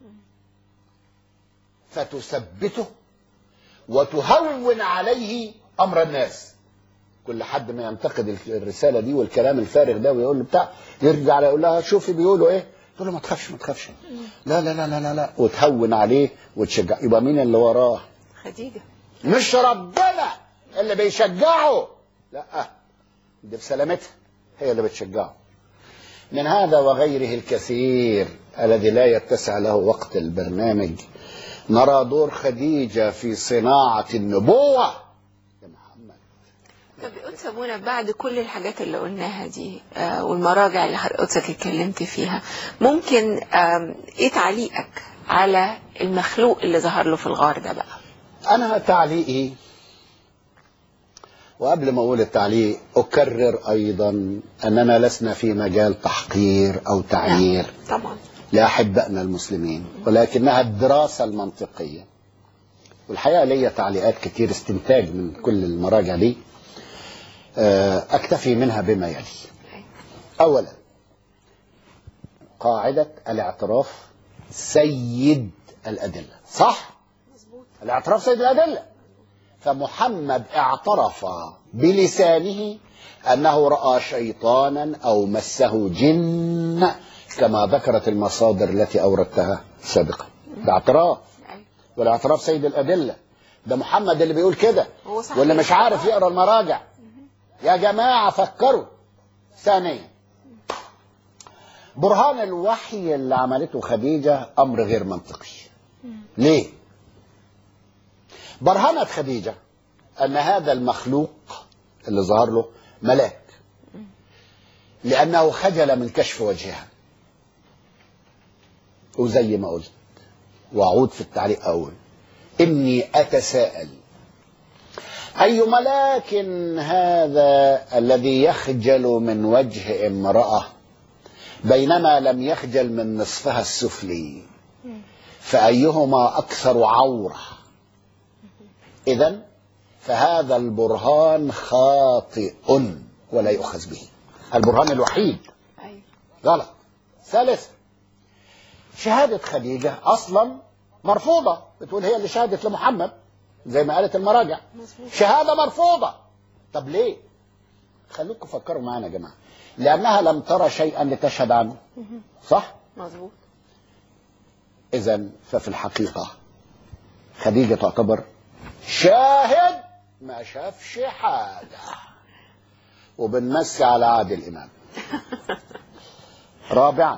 فتثبته وتهون عليه أمر الناس كل حد ما ينتقد الرسالة دي والكلام الفارغ ده ويقول له بتاع يرجع يقول لها شوفي بيقولوا ايه تقول له ما تخافش ما تخافش لا لا لا لا لا, لا. وتهون عليه وتشجع يبقى مين اللي وراه خديجة مش ربنا اللي بيشجعه لا دي بسلامتها هي اللي بتشجعه من هذا وغيره الكثير الذي لا يتسع له وقت البرنامج نرى دور خديجة في صناعة النبوة يا محمد طب قدس ابونا بعد كل الحاجات اللي قلناها دي آه، والمراجع اللي قدسك اتكلمت فيها ممكن آم، ايه تعليقك على المخلوق اللي ظهر له في الغار ده بقى أنا تعليقي وقبل ما أقول التعليق أكرر أيضا أننا لسنا في مجال تحقير أو تعيير طبعا لأحبائنا المسلمين ولكنها الدراسة المنطقية والحقيقة ليا تعليقات كتير استنتاج من كل المراجع دي آه، أكتفي منها بما يلي أولا قاعدة الاعتراف سيد الأدلة صح؟ الاعتراف سيد الأدلة فمحمد اعترف بلسانه أنه رأى شيطانا أو مسه جن كما ذكرت المصادر التي أوردتها سابقا ده اعتراف أيوة. والاعتراف سيد الأدلة ده محمد اللي بيقول كده هو صحيح. واللي مش عارف يقرأ المراجع يا جماعة فكروا ثانيا برهان الوحي اللي عملته خديجة أمر غير منطقي ليه برهنت خديجة أن هذا المخلوق اللي ظهر له ملاك لأنه خجل من كشف وجهها وزي ما قلت وأعود في التعليق أقول إني أتساءل أي ملاك هذا الذي يخجل من وجه امرأة بينما لم يخجل من نصفها السفلي فأيهما أكثر عورة إذا فهذا البرهان خاطئ ولا يؤخذ به البرهان الوحيد أيوة. غلط ثالثا شهادة خديجة أصلا مرفوضة بتقول هي اللي شهدت لمحمد زي ما قالت المراجع مظبوط. شهادة مرفوضة طب ليه خلوكم فكروا معانا يا جماعة لأنها لم ترى شيئا لتشهد عنه صح مظبوط إذا ففي الحقيقة خديجة تعتبر شاهد ما شافش حاجة وبنمسي على عادل إمام رابعا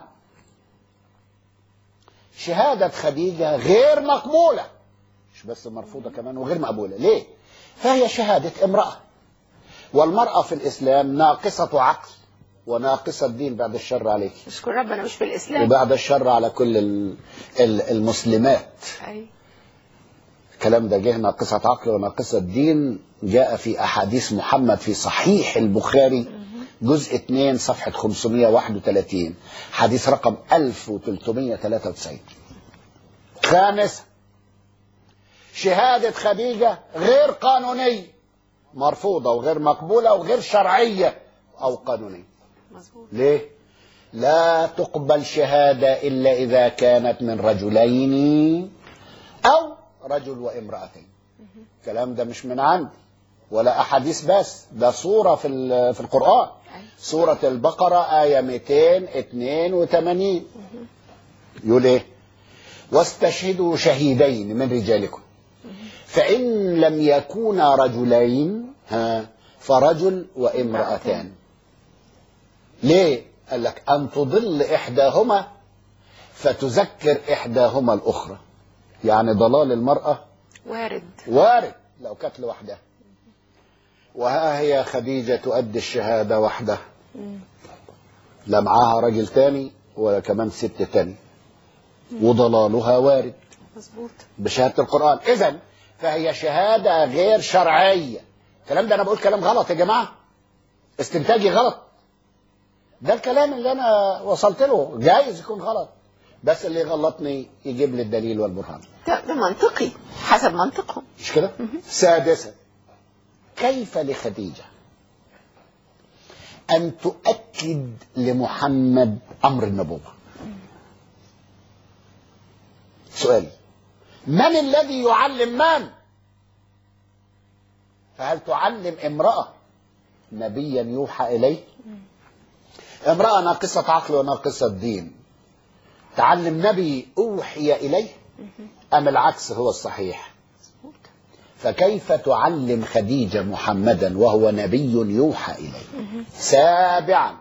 شهادة خديجة غير مقبولة مش بس مرفوضة كمان وغير مقبولة ليه؟ فهي شهادة امرأة والمرأة في الإسلام ناقصة عقل وناقصة دين بعد الشر عليك نشكر ربنا مش في الإسلام وبعد الشر على كل ال- ال- المسلمات أيوة. الكلام ده جه ناقصة عقل وناقصة دين جاء في أحاديث محمد في صحيح البخاري جزء 2 صفحة 531 حديث رقم 1393 خامسا شهادة خديجة غير قانونية مرفوضة وغير مقبولة وغير شرعية أو قانونية مظبوط ليه؟ لا تقبل شهادة إلا إذا كانت من رجلين أو رجل وامرأتين الكلام ده مش من عندي ولا أحاديث بس ده صورة في ال- في القرآن سورة البقرة آية 282 يقول إيه؟ واستشهدوا شهيدين من رجالكم فإن لم يكونا رجلين ها فرجل وامرأتان ليه؟ قال لك أن تضل إحداهما فتذكر إحداهما الأخرى يعني ضلال المرأة وارد وارد لو كانت لوحدها وها هي خديجة تؤدي الشهادة وحدها لا معاها راجل تاني ولا كمان ست تاني وضلالها وارد مظبوط بشهادة القرآن إذا فهي شهادة غير شرعية الكلام ده أنا بقول كلام غلط يا جماعة استنتاجي غلط ده الكلام اللي أنا وصلت له جايز يكون غلط بس اللي غلطني يجيب لي الدليل والبرهان ده, ده منطقي حسب منطقهم مش كده؟ سادسا كيف لخديجة أن تؤكد لمحمد أمر النبوة سؤال من الذي يعلم من فهل تعلم امرأة نبيا يوحى إليه امرأة ناقصة عقل وناقصة دين تعلم نبي أوحي إليه أم العكس هو الصحيح فكيف تعلم خديجة محمدا وهو نبي يوحى إليه سابعا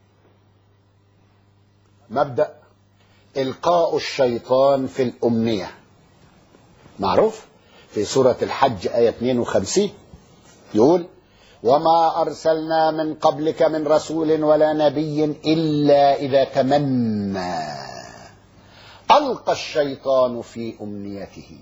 مبدأ إلقاء الشيطان في الأمنية معروف في سورة الحج آية 52 يقول وما أرسلنا من قبلك من رسول ولا نبي إلا إذا تمنى ألقى الشيطان في أمنيته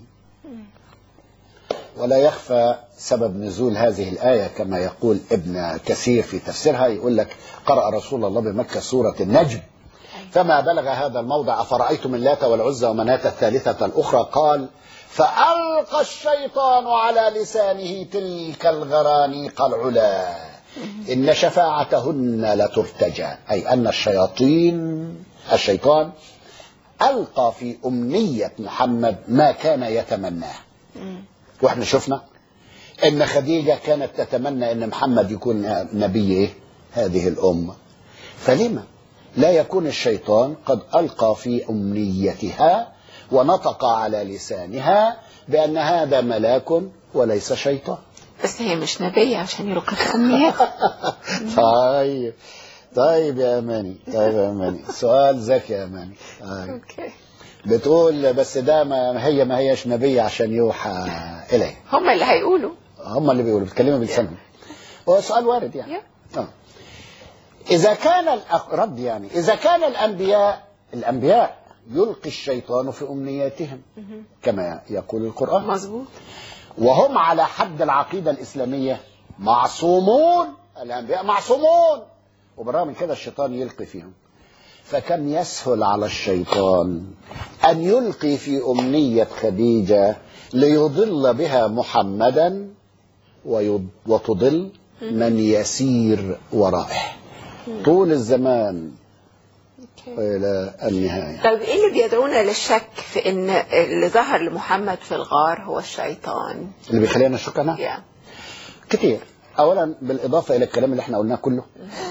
ولا يخفى سبب نزول هذه الآية كما يقول ابن كثير في تفسيرها يقول لك قرأ رسول الله بمكة سورة النجم فما بلغ هذا الموضع أفرأيتم اللات والعزى ومناة الثالثة الأخرى قال فألقى الشيطان على لسانه تلك الغرانيق العلا إن شفاعتهن لترتجى أي أن الشياطين الشيطان ألقى في أمنية محمد ما كان يتمناه واحنا شفنا ان خديجة كانت تتمنى ان محمد يكون نبي إيه؟ هذه الامة فلما لا يكون الشيطان قد القى في امنيتها ونطق على لسانها بان هذا ملاك وليس شيطان بس هي مش نبية عشان يلقى في أمنيات طيب طيب يا اماني طيب يا اماني سؤال ذكي يا اماني طيب. اوكي بتقول بس ده ما هي ما هيش نبي عشان يوحى اليه هم اللي هيقولوا هم اللي بيقولوا بيتكلموا بلسانهم هو سؤال وارد يعني Yeah. آه. إذا كان الأق- رد يعني إذا كان الأنبياء الأنبياء يلقي الشيطان في أمنياتهم كما يقول القرآن مظبوط وهم على حد العقيدة الإسلامية معصومون الأنبياء معصومون وبالرغم من كده الشيطان يلقي فيهم فكم يسهل على الشيطان أن يلقي في أمنية خديجة ليضل بها محمدا ويض- وتضل من يسير ورائه طول الزمان إلى النهاية طيب ايه اللي بيدعونا للشك في ان اللي ظهر لمحمد في الغار هو الشيطان اللي بيخلينا نشك أنا يا كتير أولا بالإضافة إلى الكلام اللي احنا قلناه كله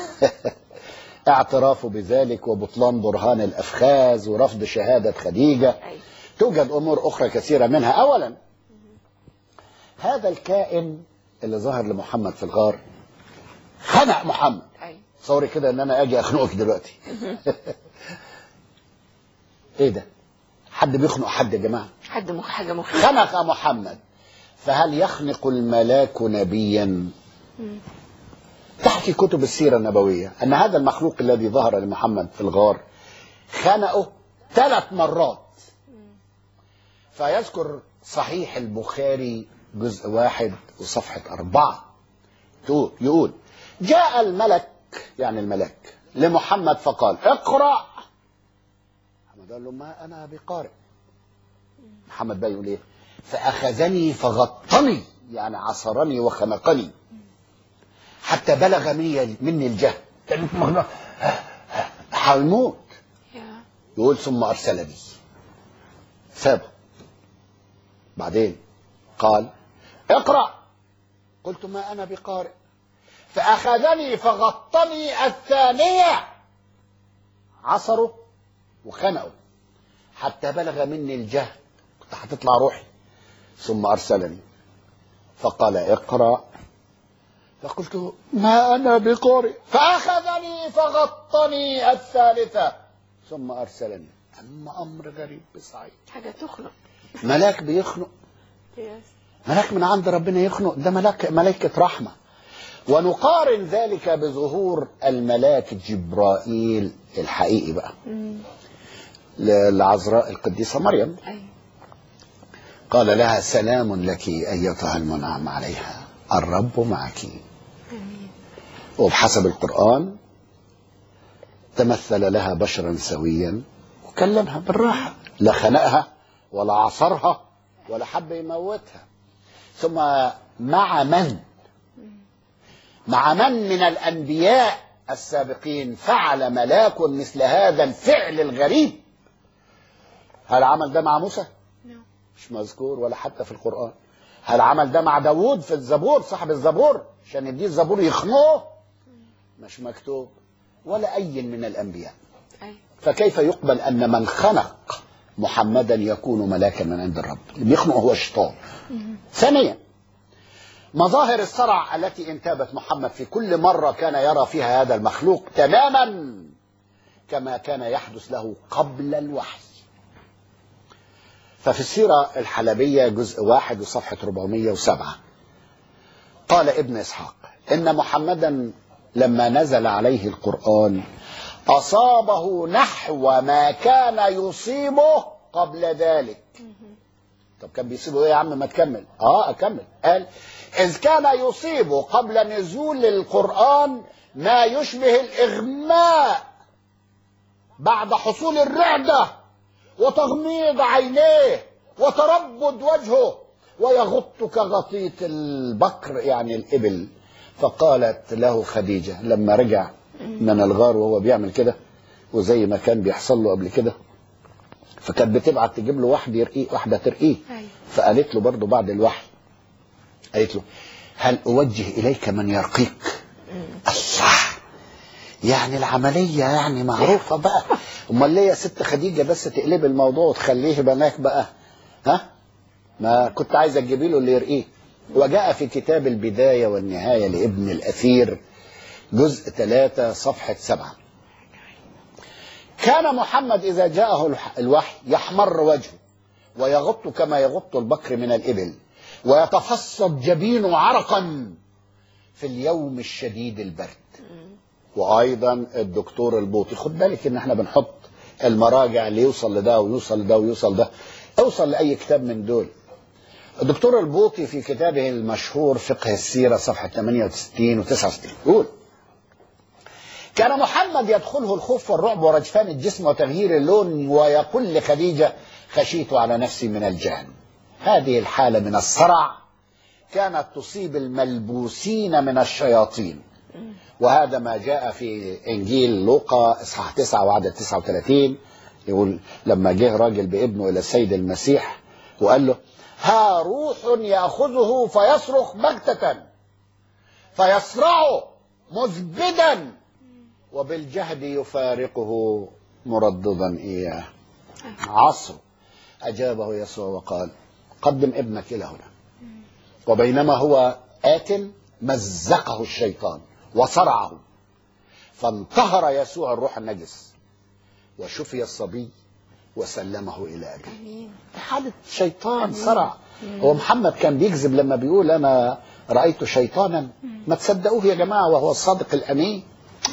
اعترافه بذلك وبطلان برهان الأفخاذ ورفض شهادة خديجة أيوة. توجد أمور أخرى كثيرة منها أولا هذا الكائن اللي ظهر لمحمد في الغار خنق محمد أيوة. تصوري كده ان انا اجي اخنقك دلوقتي ايه ده حد بيخنق حد يا جماعه حد مخ حاجه مخيفه خنق محمد فهل يخنق الملاك نبيا تحكي كتب السيرة النبوية أن هذا المخلوق الذي ظهر لمحمد في الغار خنقه ثلاث مرات فيذكر صحيح البخاري جزء واحد وصفحة أربعة تقول- يقول جاء الملك يعني الملاك لمحمد فقال اقرأ محمد قال له ما أنا بقارئ محمد بقى يقول ايه فأخذني فغطني يعني عصرني وخنقني حتى بلغ مني مني الجهل هيموت يا. يقول ثم أرسلني سابه بعدين قال اقرأ قلت ما أنا بقارئ فأخذني فغطني الثانية عصره وخنقه حتى بلغ مني الجهل كنت هتطلع روحي ثم أرسلني فقال اقرأ فقلت ما أنا بقارئ فأخذني فغطني الثالثة ثم أرسلني أما أمر غريب بصحيح حاجه تخنق ملاك بيخنق يس. ملاك من عند ربنا يخنق ده ملاك ملائكة رحمة ونقارن ذلك بظهور الملاك جبرائيل الحقيقي بقى للعذراء القديسة مريم أيوة. قال لها سلام لك أيتها المنعم عليها الرب معك وبحسب القرآن تمثل لها بشرا سويا وكلمها بالراحة لا خنقها ولا عصرها ولا حب يموتها ثم مع من مع من من الأنبياء السابقين فعل ملاك مثل هذا الفعل الغريب هل عمل ده مع موسى نعم. مش مذكور ولا حتى في القرآن هل عمل ده مع داوود في الزبور صاحب الزبور عشان يديه الزبور يخنقه مش مكتوب ولا أي من الأنبياء أيوة. فكيف يقبل أن من خنق محمدا يكون ملاكا من عند الرب اللي بيخنق هو الشيطان ثانيا مظاهر الصرع التي انتابت محمد في كل مرة كان يرى فيها هذا المخلوق تماما كما كان يحدث له قبل الوحي ففي السيرة الحلبية جزء واحد وصفحة 407 قال ابن إسحاق إن محمدا لما نزل عليه القرآن أصابه نحو ما كان يصيبه قبل ذلك طب كان بيصيبه ايه يا عم ما تكمل اه اكمل قال اذ كان يصيبه قبل نزول القرآن ما يشبه الإغماء بعد حصول الرعدة وتغميض عينيه وتربد وجهه ويغط كغطيط البكر يعني الإبل فقالت له خديجة لما رجع من الغار وهو بيعمل كده وزي ما كان بيحصل له قبل كده فكانت بتبعت تجيب له واحد يرقيه واحدة ترقيه أيوة. فقالت له برضه بعد الوحي قالت له هل أوجه إليك من يرقيك الله يعني العملية يعني معروفة بقى أمال ليه يا ست خديجة بس تقلب الموضوع وتخليه بناك بقى ها ما كنت عايزة تجيبي له اللي يرقيه وجاء في كتاب البداية والنهاية لابن الأثير جزء ثلاثة صفحة سبعة كان محمد إذا جاءه الح- الوحي يحمر وجهه ويغط كما يغط البكر من الإبل ويتفصد جبينه عرقا في اليوم الشديد البرد وايضا الدكتور البوطي خد بالك ان احنا بنحط المراجع اللي يوصل لده ويوصل لده ويوصل ده اوصل لاي كتاب من دول الدكتور البوطي في كتابه المشهور فقه السيرة صفحة 68 و 69 يقول كان محمد يدخله الخوف والرعب ورجفان الجسم وتغيير اللون ويقول لخديجة خشيت على نفسي من الجهل هذه الحالة من الصرع كانت تصيب الملبوسين من الشياطين وهذا ما جاء في إنجيل لوقا إصحاح 9 وعدد 39 يقول لما جه راجل بابنه إلى السيد المسيح وقال له ها روح يأخذه فيصرخ بغتة فيصرعه مزبدا وبالجهد يفارقه مرددا إياه عصر أجابه يسوع وقال قدم ابنك إلى هنا وبينما هو آت مزقه الشيطان وصرعه فانتهر يسوع الروح النجس وشفي الصبي وسلمه إلى أبيه امين حالة شيطان صرع هو محمد كان بيكذب لما بيقول أنا رأيت شيطانا ما تصدقوه يا جماعة وهو الصادق الأمين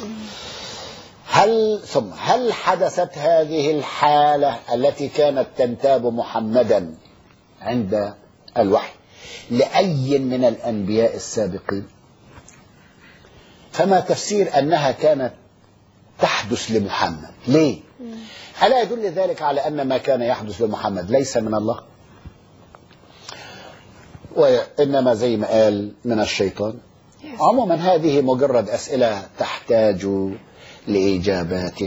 هل ثم هل حدثت هذه الحالة التي كانت تنتاب محمدا عند الوحي لأي من الأنبياء السابقين فما تفسير أنها كانت تحدث لمحمد ليه ألا يدل ذلك على أن ما كان يحدث لمحمد ليس من الله وإنما زي ما قال من الشيطان Yes. عموما هذه مجرد أسئلة تحتاج لإجابات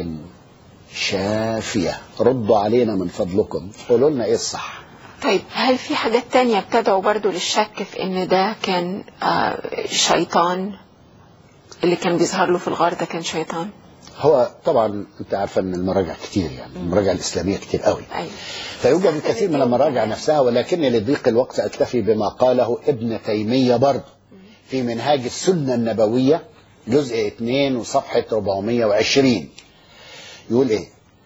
شافية ردوا علينا من فضلكم قولوا لنا إيه الصح طيب هل في حاجات تانية بتدعو برضو للشك في ان ده كان آه شيطان اللي كان بيظهر له في الغار ده كان شيطان هو طبعا انت عارفه ان المراجع كتير يعني المراجع الاسلاميه كتير قوي ايوه فيوجد الكثير من المراجع نفسها ولكن لضيق الوقت اكتفي بما قاله ابن تيميه برضه في منهاج السنه النبويه جزء 2 وصفحه 420 يقول ايه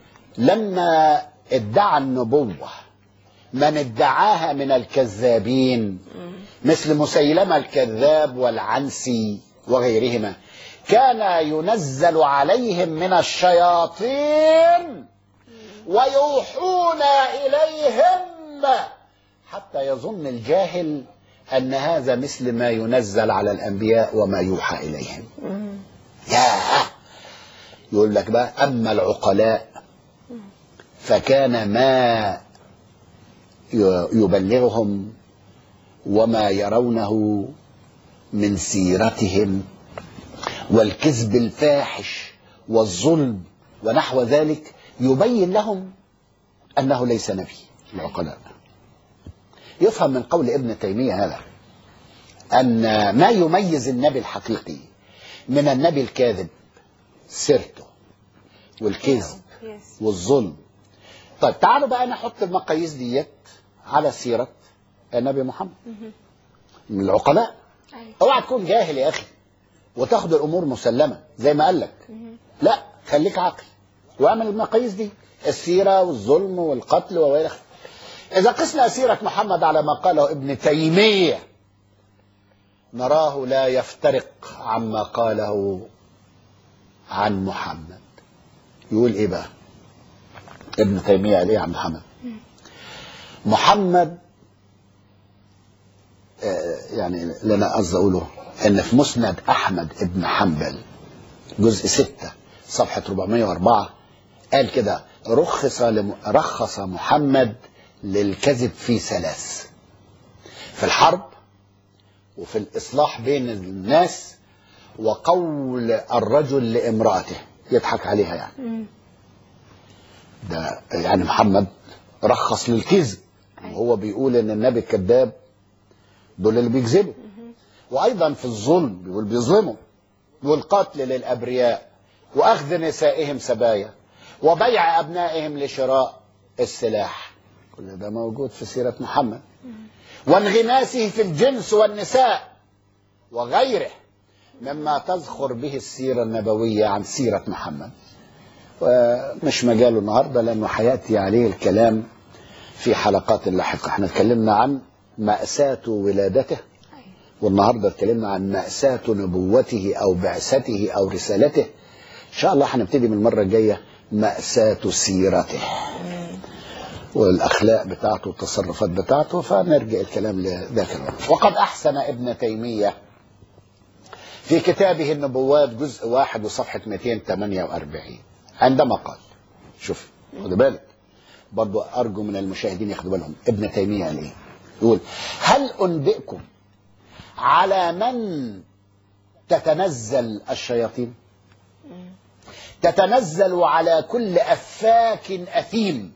لما ادعى النبوه من ادعاها من الكذابين مثل مسيلمه الكذاب والعنسي وغيرهما كان ينزل عليهم من الشياطين ويوحون إليهم حتى يظن الجاهل أن هذا مثل ما ينزل على الأنبياء وما يوحى إليهم ياه يقول لك بقى أما العقلاء فكان ما ي- يبلغهم وما يرونه من سيرتهم والكذب الفاحش والظلم ونحو ذلك يبين لهم أنه ليس نبي العقلاء يفهم من قول ابن تيمية هذا أن ما يميز النبي الحقيقي من النبي الكاذب سيرته والكذب Yes. والظلم طيب تعالوا بقى نحط المقاييس ديت على سيرة النبي محمد من العقلاء أيوة. اوعى تكون جاهل يا اخي وتاخد الامور مسلمه زي ما قال لك لا خليك عاقل واعمل المقاييس دي السيره والظلم والقتل وغيره اذا قسنا سيره محمد على ما قاله ابن تيميه نراه لا يفترق عما قاله عن محمد يقول ايه بقى ابن تيميه قال ايه عن محمد محمد يعني لنا قصدي اقوله ان في مسند احمد ابن حنبل جزء 6 صفحه 404 قال كده رخص لم... رخص محمد للكذب في ثلاث في الحرب وفي الاصلاح بين الناس وقول الرجل لامراته يضحك عليها يعني ده يعني محمد رخص للكذب وهو بيقول ان النبي كذاب دول اللي بيكذبوا وايضا في الظلم بيقول بيظلموا والقتل للابرياء واخذ نسائهم سبايا وبيع ابنائهم لشراء السلاح كل ده موجود في سيره محمد وانغماسه في الجنس والنساء وغيره مما تزخر به السيره النبويه عن سيره محمد ومش مجاله النهارده لانه حياتي عليه الكلام في حلقات لاحقه احنا اتكلمنا عن مأساة ولادته والنهارده اتكلمنا عن مأساة نبوته أو بعثته أو رسالته إن شاء الله هنبتدي من المرة الجاية مأساة سيرته والأخلاق بتاعته والتصرفات بتاعته فنرجع الكلام لذاك الوقت وقد أحسن ابن تيمية في كتابه النبوات جزء واحد وصفحة 248 عندما قال شوف خد بالك برضو أرجو من المشاهدين ياخدوا بالهم ابن تيمية قال إيه يقول هل أنبئكم على من تتنزل الشياطين تتنزل على كل أفاك أثيم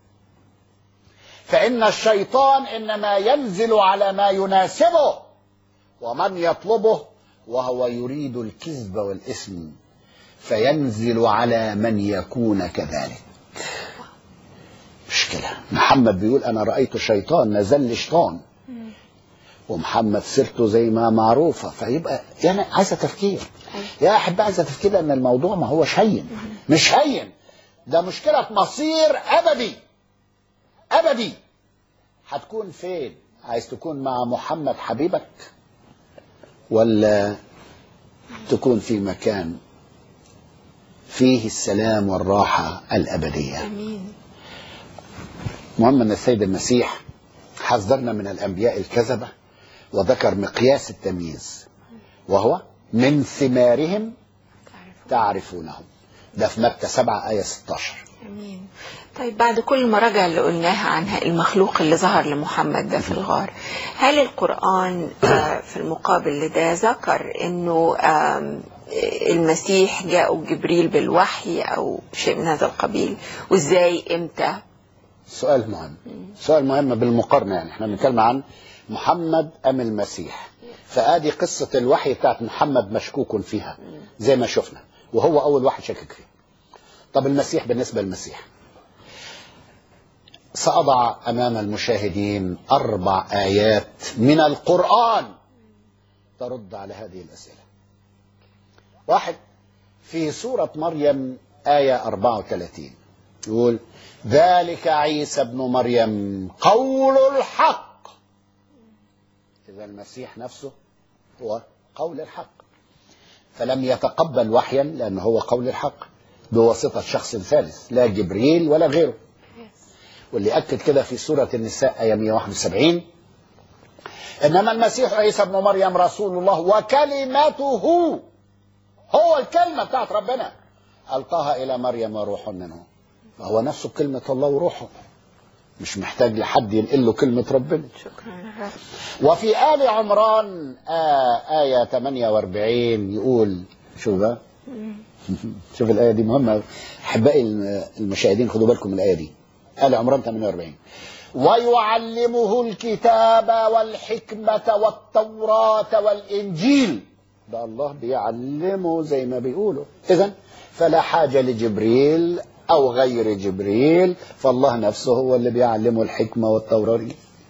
فإن الشيطان إنما ينزل على ما يناسبه ومن يطلبه وهو يريد الكذب والإثم فينزل على من يكون كذلك مشكلة محمد بيقول أنا رأيت الشيطان نزل لي شيطان ومحمد سيرته زي ما معروفة فيبقى يعني عايزة تفكير يا أحب عايزة تفكير لأن الموضوع ما هوش هين مش هين ده مشكلة مصير أبدي أبدي هتكون فين عايز تكون مع محمد حبيبك ولا تكون في مكان فيه السلام والراحة الأبدية امين مهم أن السيد المسيح حذرنا من الأنبياء الكذبة وذكر مقياس التمييز وهو من ثمارهم تعرف تعرفونهم ده في متى 7 آية 16 امين طيب بعد كل المراجع اللي قلناها عن المخلوق اللي ظهر لمحمد ده في الغار هل القرآن آه، في المقابل لده ذكر انه آم، المسيح جاءه جبريل بالوحي او شيء من هذا القبيل وازاي امتى سؤال مهم سؤال مهم بالمقارنة يعني احنا بنتكلم عن محمد أم المسيح فآدي قصة الوحي بتاعت محمد مشكوك فيها زي ما شفنا وهو أول واحد شكك فيه طب المسيح بالنسبة للمسيح سأضع أمام المشاهدين أربع آيات من القرآن ترد على هذه الأسئلة واحد في سورة مريم آية 34 يقول ذلك عيسى ابن مريم قول الحق إذا المسيح نفسه هو قول الحق فلم يتقبل وحيا لأنه هو قول الحق بواسطة شخص ثالث لا جبريل ولا غيره واللي أكد كده في سورة النساء آية 171 إنما المسيح عيسى ابن مريم رسول الله وكلمته هو الكلمة بتاعت ربنا ألقاها إلى مريم وروح منه فهو نفسه كلمة الله وروحه مش محتاج لحد ينقل له كلمة ربنا شكرا للرب وفي آل عمران آه آية 48 يقول شوف بقى شوف الآية دي مهمة أحبائي المشاهدين خدوا بالكم من الآية دي آل عمران 48 ويعلمه الكتاب والحكمة والتوراة والإنجيل ده الله بيعلمه زي ما بيقولوا إذا فلا حاجة لجبريل أو غير جبريل فالله نفسه هو اللي بيعلمه الحكمة والتوراة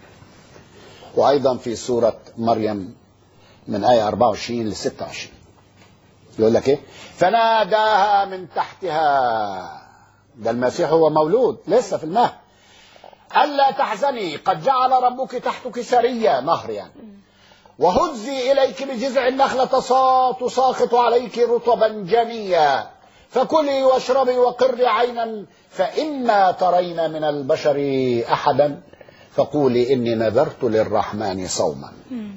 وأيضا في سورة مريم من آية 24 ل 26 يقول لك إيه فناداها من تحتها ده المسيح هو مولود لسه في المهد ألا تحزني قد جعل ربك تحتك سرية نهر يعني وهزي إليك بجذع النخلة تصا- تساقط عليك رطبا جنيا فكلي واشربي وقري عينا فإما ترين من البشر أحدا فقولي إني نذرت للرحمن صوما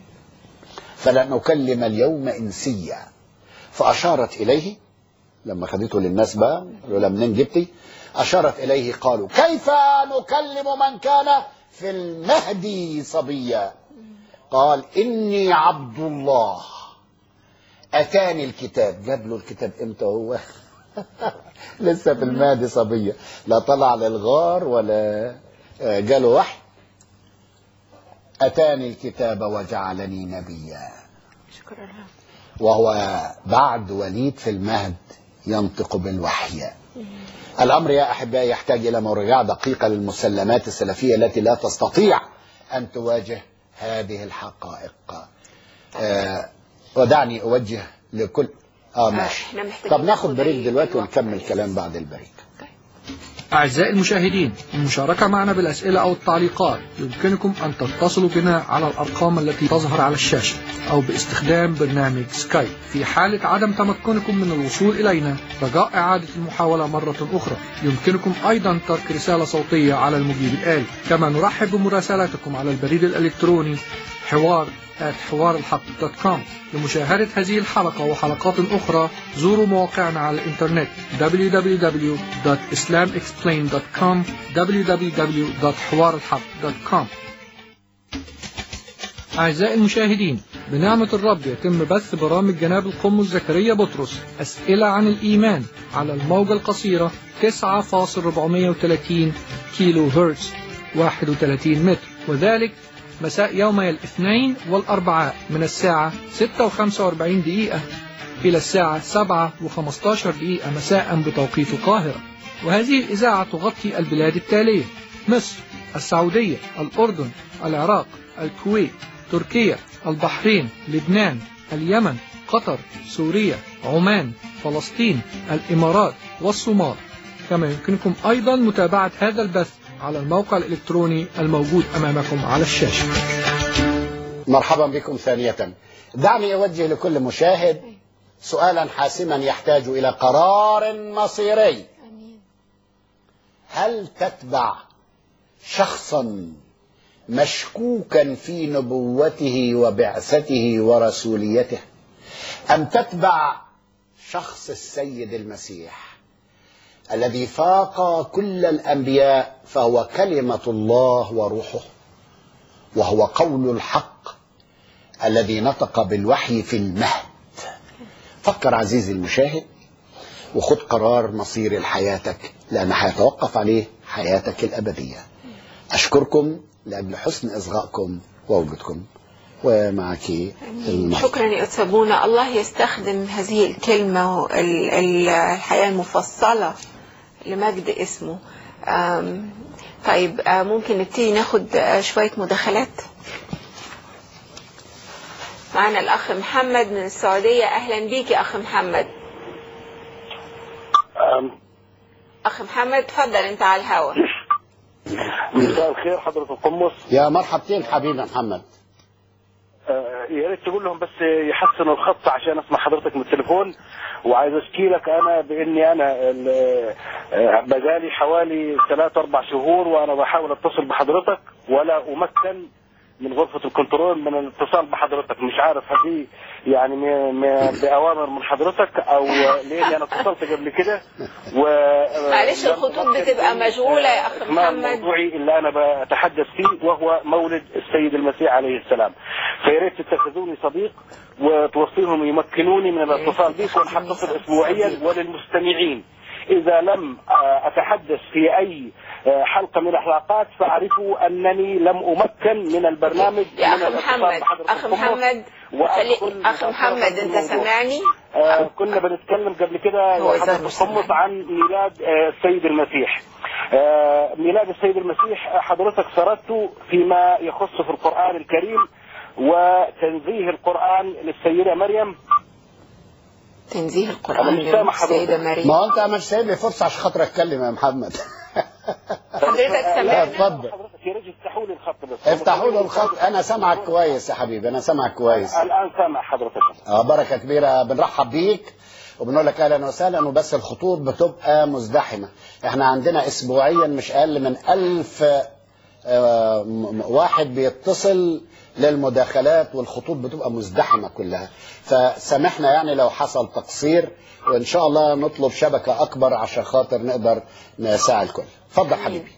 فلن أكلم اليوم إنسيا فأشارت إليه لما خدته للناس بقى قالوا لها منين جبتي أشارت إليه قالوا كيف نكلم من كان في المهدي صبيا قال إني عبد الله أتاني الكتاب جاب له الكتاب إمتى هو لسه في المهدي صبية لا طلع للغار ولا آه، جاله وحي أتاني الكتاب وجعلني نبيا شكرا للرب وهو بعد وليد في المهد ينطق بالوحي الأمر يا أحبائي يحتاج إلى مراجعة دقيقة للمسلمات السلفية التي لا تستطيع أن تواجه هذه الحقائق آه ودعني أوجه لكل آه ماشي إحنا محتاجين طب ناخد ناخد بريك أي- دلوقتي أي ونكمل وقت. كلام بعد البريك طيب. أعزائي المشاهدين المشاركة معنا بالأسئلة أو التعليقات يمكنكم أن تتصلوا بنا على الأرقام التي تظهر على الشاشة أو باستخدام برنامج سكايب في حالة عدم تمكنكم من الوصول إلينا رجاء إعادة المحاولة مرة أخرى يمكنكم أيضا ترك رسالة صوتية على المجيب الآلي كما نرحب بمراسلاتكم على البريد الإلكتروني حوار حوار الحق دوت كوم لمشاهدة هذه الحلقة وحلقات أخرى زوروا مواقعنا على الإنترنت www.islamexplained.com www.حوارالحق.com أعزائي المشاهدين بنعمة الرب يتم بث برامج جناب القمص زكريا بطرس أسئلة عن الإيمان على الموجة القصيرة 9.430 كيلو هرتز 31 متر وذلك مساء يومي الاثنين والأربعاء من الساعة 6 و45 دقيقة إلى الساعة 7 و15 دقيقة مساء بتوقيت القاهرة وهذه الإذاعة تغطي البلاد التالية مصر السعودية الأردن العراق الكويت تركيا البحرين لبنان اليمن قطر سوريا عمان فلسطين الإمارات والصومال كما يمكنكم أيضا متابعة هذا البث على الموقع الإلكتروني الموجود أمامكم على الشاشة مرحبا بكم ثانية دعني أوجه لكل مشاهد سؤالا حاسما يحتاج إلى قرار مصيري هل تتبع شخصا مشكوكا في نبوته وبعثته ورسوليته أم تتبع شخص السيد المسيح الذي فاق كل الأنبياء فهو كلمة الله وروحه وهو قول الحق الذي نطق بالوحي في المهد فكر عزيزي المشاهد وخذ قرار مصير حياتك لأن هيتوقف عليه حياتك الأبدية أشكركم لأجل حسن إصغائكم ووجودكم ومعك المايك. شكرا يا أستاذ بونا الله يستخدم هذه الكلمة ال- ال- الحياة المفصلة لمجد اسمه آم، طيب آه، ممكن نبتدي ناخد آه، شوية مداخلات معنا الأخ محمد من السعودية أهلا بيك يا أخ محمد أخ محمد تفضل أنت على الهوا مساء الخير حضرة القمص يا مرحبتين حبيبي محمد آه، يا ريت تقول لهم بس يحسنوا الخط عشان اسمع حضرتك من التليفون وعايز اشكي لك انا باني انا ال- آه، بقالي حوالي ثلاث اربع شهور وانا بحاول اتصل بحضرتك ولا امكن من غرفة الكنترول من الاتصال بحضرتك مش عارف هذه يعني م- م- بأوامر من حضرتك أو لأني أنا اتصلت قبل كده و معلش الخطوط بتبقى مشغولة يا أخ ما محمد. موضوعي اللي أنا بتحدث فيه وهو مولد السيد المسيح عليه السلام فيا ريت تتخذوني صديق وتوصيهم يمكنوني من الاتصال بك ونحتصل أسبوعيا وللمستمعين إذا لم آه، أتحدث في أي آه، حلقة من الحلقات فاعرفوا أنني لم أمكن من البرنامج يا من أخ الاتصال محمد بحضرة أخ القمص محمد خلي وأدخل أخ محمد في أنت الموضوع. سامعني آه كنا بنتكلم قبل كده هو يا حضرة إذا مش القمص سامعني. عن ميلاد آه السيد المسيح آه ميلاد السيد المسيح آه، حضرتك سردت فيما يخص في القرآن الكريم وتنزيه القرآن للسيدة مريم تنزيه القرآن أنا مش سامع حضرتك. للسيدة مريم ما هو انت مش سايب لي فرصه عشان خاطر اتكلم يا محمد حضرتك لا سامعني اتفضل حضرتك يا ريت افتحوا لي الخط بس افتحوا له الخط انا سامعك كويس يا حبيبي انا سامعك كويس الآن سامع حضرتك اه بركه كبيره بنرحب بيك وبنقول لك اهلا وسهلا وبس الخطوط بتبقى مزدحمه احنا عندنا اسبوعيا مش اقل من ألف آه، م- م- واحد بيتصل للمداخلات والخطوط بتبقى مزدحمه كلها فسامحنا يعني لو حصل تقصير وان شاء الله نطلب شبكه اكبر عشان خاطر نقدر نساعد الكل اتفضل حبيبي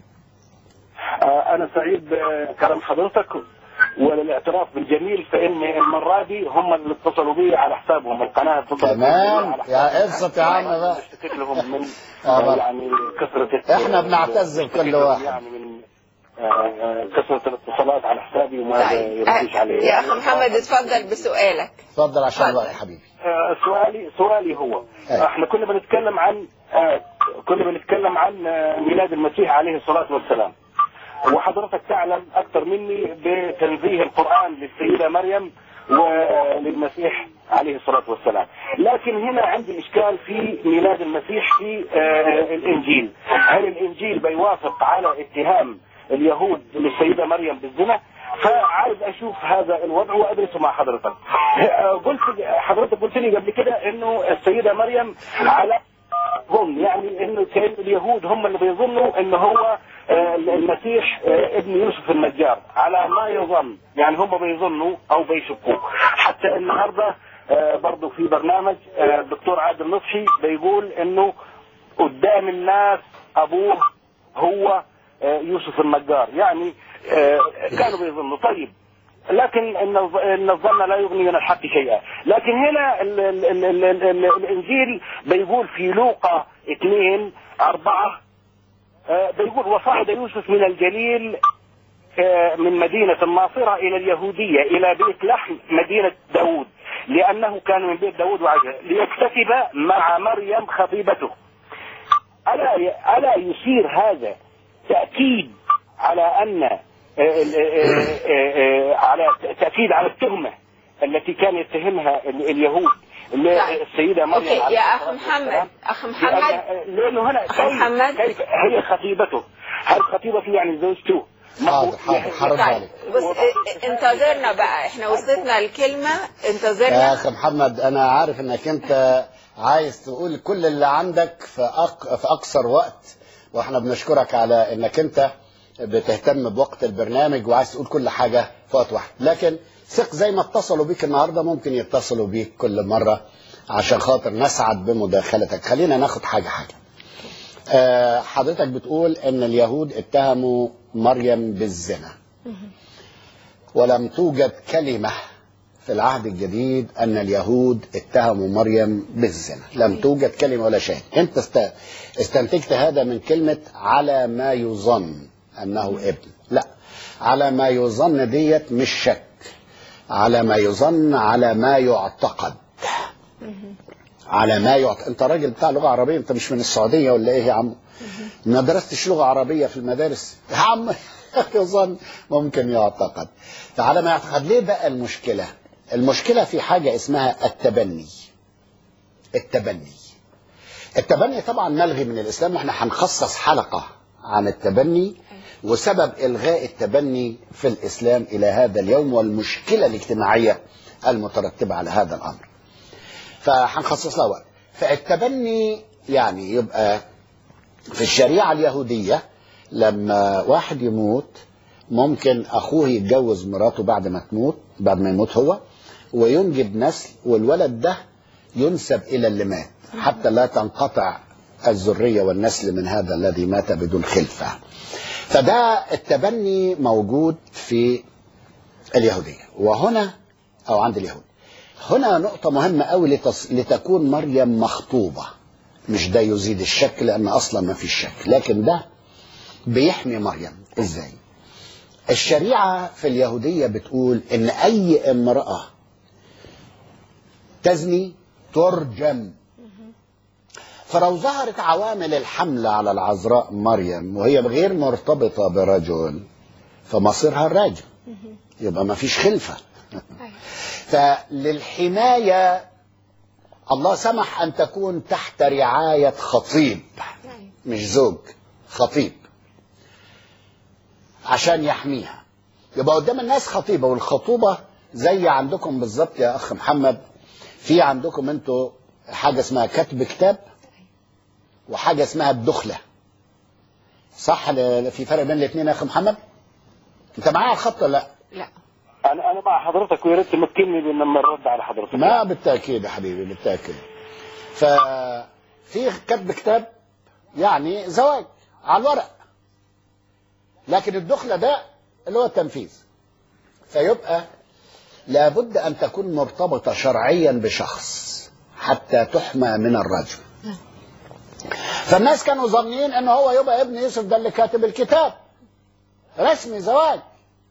آه، أنا سعيد بكلام حضرتك وللاعتراف بالجميل فإن المرة دي هم اللي اتصلوا بي على حسابهم القناة اتصلت بي تمام. على يا حسابهم. ابسط يا عم بقى. اشتكيت لهم من آه، آه، بقى. يعني كثرة إحنا بنعتز بكل اشتكيت لهم واحد. يعني من آه، آه، كثرة الاتصالات على حسابي وما طيب يرديش عليه يا أخ محمد اتفضل بسؤالك اتفضل عشان اتفضل. الوقت يا حبيبي آه، سؤالي سؤالي هو أيوة. احنا كنا بنتكلم عن آه، كنا بنتكلم عن آه، ميلاد المسيح عليه الصلاة والسلام وحضرتك تعلم اكثر مني بتنزيه القران للسيده مريم وللمسيح عليه الصلاه والسلام لكن هنا عندي اشكال في ميلاد المسيح في آه، الانجيل هل الانجيل بيوافق على اتهام اليهود للسيده مريم بالزنا فعايز اشوف هذا الوضع وادرسه مع حضرتك آه، قلت حضرتك قلت لي قبل كده انه السيده مريم على ظن يعني انه كان اليهود هم اللي بيظنوا انه هو آه، المسيح آه، ابن يوسف النجار على ما يظن يعني هم بيظنوا او بيشكوا حتى النهارده آه، برضه في برنامج آه، الدكتور عادل نصحي بيقول انه قدام الناس ابوه هو آه، يوسف النجار يعني آه، كانوا بيظنوا طيب لكن ان الظ- ان الظن لا يغني من الحق شيئا لكن هنا ال ال ال ال ال ال الانجيل بيقول في لوقا 2 4 آه، بيقول وصعد يوسف من الجليل آه، من مدينة الناصرة إلى اليهودية إلى بيت لحم مدينة داود لأنه كان من بيت داود وعجل ليكتسب مع مريم خطيبته ألا ألا يصير هذا تأكيد على أن آه، ال- آه، آه، آه، على تأكيد على التهمة التي كان يتهمها ال- اليهود طيب. السيدة مريم اوكي عليه يا اخ الصلاة والسلام. محمد اخ محمد لأن- لأنه هنا أخ كيف, محمد. كيف هي خطيبته هل خطيبته يعني زوجته حاضر حاضر حرد طيب عليك بص اه، انتظرنا بقى احنا وصلتنا الكلمة يا انتظرنا اخي محمد انا عارف انك انت عايز تقول كل اللي عندك في أق... في اقصر وقت واحنا بنشكرك على انك انت بتهتم بوقت البرنامج وعايز تقول كل حاجه في وقت واحد لكن ثق زي ما اتصلوا بيك النهارده ممكن يتصلوا بيك كل مره عشان خاطر نسعد بمداخلتك خلينا ناخد حاجه حاجه آه، حضرتك بتقول ان اليهود اتهموا مريم بالزنا ولم توجد كلمه في العهد الجديد ان اليهود اتهموا مريم بالزنا لم توجد كلمه ولا شيء انت است- استنتجت هذا من كلمه على ما يظن انه ابن لا على ما يظن ديت مش شك على ما يظن على ما يعتقد على ما يعتقد انت راجل بتاع لغه عربيه انت مش من السعوديه ولا ايه يا عم ما درستش لغه عربيه في المدارس يا عم يظن ممكن يعتقد فعلى ما يعتقد ليه بقى المشكله المشكله في حاجه اسمها التبني التبني التبني طبعا ملغي من الاسلام واحنا هنخصص حلقه عن التبني وسبب الغاء التبني في الاسلام الى هذا اليوم والمشكله الاجتماعيه المترتبه على هذا الامر فهنخصص لها وقت فالتبني يعني يبقى في الشريعه اليهوديه لما واحد يموت ممكن اخوه يتجوز مراته بعد ما تموت بعد ما يموت هو وينجب نسل والولد ده ينسب الى اللي مات حتى لا تنقطع الذريه والنسل من هذا الذي مات بدون خلفه فده التبني موجود في اليهوديه وهنا او عند اليهود هنا نقطة مهمة أوي لتص... لتكون مريم مخطوبة مش ده يزيد الشك لأن أصلا ما فيش شك لكن ده بيحمي مريم إزاي الشريعة في اليهودية بتقول إن أي امرأة تزني ترجم فلو ظهرت عوامل الحمل على العذراء مريم وهي غير مرتبطة برجل فمصيرها الراجم يبقى ما فيش خلفة فللحماية الله سمح أن تكون تحت رعاية خطيب مش زوج خطيب عشان يحميها يبقى قدام الناس خطيبة والخطوبة زي عندكم بالظبط يا أخ محمد في عندكم انتوا حاجة اسمها كتب كتاب وحاجة اسمها الدخلة صح ل- في فرق بين الاثنين يا أخ محمد انت معايا على الخط ولا لا لا انا انا مع حضرتك ويا ريت تمكنني لما نرد على حضرتك ما بالتأكيد يا حبيبي بالتأكيد ففي كتب كتاب يعني زواج على الورق لكن الدخلة ده اللي هو التنفيذ فيبقى لابد أن تكون مرتبطة شرعيا بشخص حتى تحمى من الرجم فالناس كانوا ظانين ان هو يبقى ابن يوسف ده اللي كاتب الكتاب رسمي زواج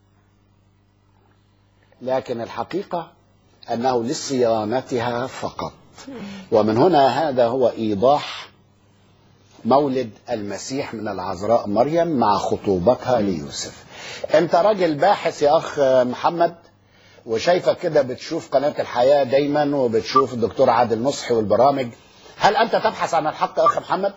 لكن الحقيقة أنه لصيانتها فقط ومن هنا هذا هو إيضاح مولد المسيح من العذراء مريم مع خطوبتها ليوسف انت راجل باحث يا اخ محمد وشايفك كده بتشوف قناة الحياة دايما وبتشوف الدكتور عادل نصحي والبرامج هل انت تبحث عن الحق يا اخ محمد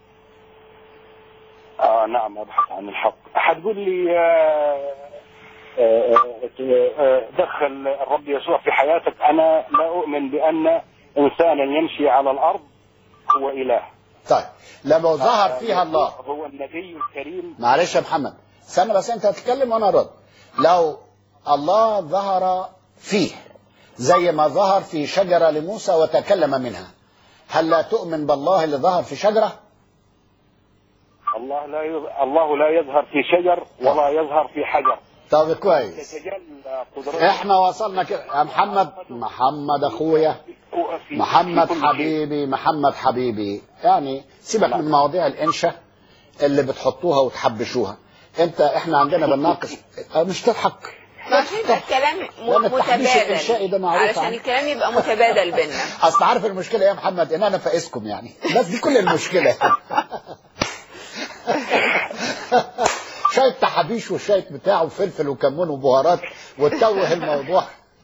اه نعم ابحث عن الحق حتقول لي آه، آه، آه، آه، دخل الرب يسوع في حياتك انا لا اؤمن بان انسانا يمشي على الارض هو اله طيب لما ظهر فيها الله هو النبي الكريم معلش يا محمد استنى بس انت هتتكلم وانا ارد لو الله ظهر فيه زي ما ظهر في شجرة لموسى وتكلم منها هل لا تؤمن بالله اللي ظهر في شجرة الله لا يظ... الله لا يظهر في شجر ولا يظهر في حجر طب كويس تتجلى قدرته احنا وصلنا كده يا محمد محمد اخويا في- محمد في كل شيء. حبيبي محمد حبيبي يعني سيبك من مواضيع الانشاء اللي بتحطوها وتحبشوها انت احنا عندنا بنناقش اه مش تضحك عشان يبقى الكلام لأن م- التحديث الإنشائي ده متبادل معروف علشان عنه. الكلام يبقى متبادل بينا اصل عارف المشكله يا محمد ان انا فايزكم يعني بس دي كل المشكله شاية تحابيش وشاية بتاع وفلفل وكمون وبهارات وتتوه الموضوع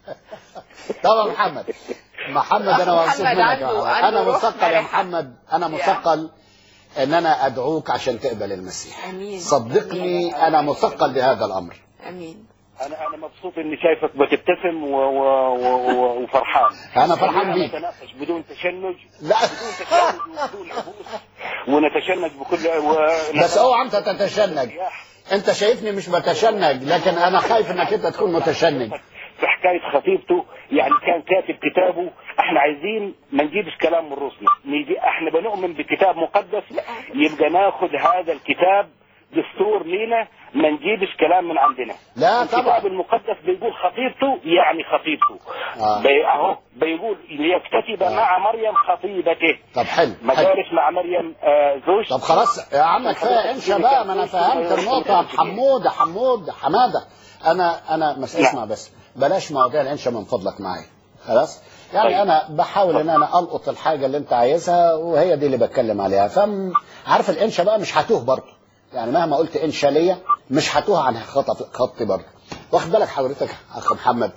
طبعا محمد محمد انا محمد مبسوط منك عنده- يا محمد. عنده انا روح مثقل يا مرحة. محمد انا مثقل ان انا ادعوك عشان تقبل المسيح امين صدقني انا مثقل بهذا الامر امين انا انا مبسوط اني شايفك بتبتسم و... و... و... وفرحان أنا فرحان بيك. نتناقش بدون تشنج لا بدون تشنج وبدون عبوس ونتشنج بكل و... بس اوعى انت تتشنج انت شايفني مش بتشنج لكن انا خايف انك انت تكون متشنج في حكايه خطيبته يعني كان كاتب كتابه احنا عايزين ما نجيبش كلام من روسنا نيجي احنا بنؤمن بكتاب مقدس يبقى ناخد هذا الكتاب دستور لينا ما نجيبش كلام من عندنا لا طبعا الكتاب المقدس بيقول خطيبته يعني خطيبته آه. بي اهو بيقول ليكتتب آه. مع مريم خطيبته طب حلو ما حلو قالش مع مريم آه زوج طب خلاص يا عم كفايه انشا بقى ما انا فهمت النقطه حمود حمود حماده انا انا بس اسمع بس بلاش مواضيع الانشا من فضلك معايا خلاص يعني طيب. انا بحاول ان انا القط الحاجه اللي انت عايزها وهي دي اللي بتكلم عليها فم عارف الانشا بقى مش هتوه برضه يعني مهما قلت انشا ليا مش هتوه عن خط خطي برضه واخد بالك حضرتك اخ محمد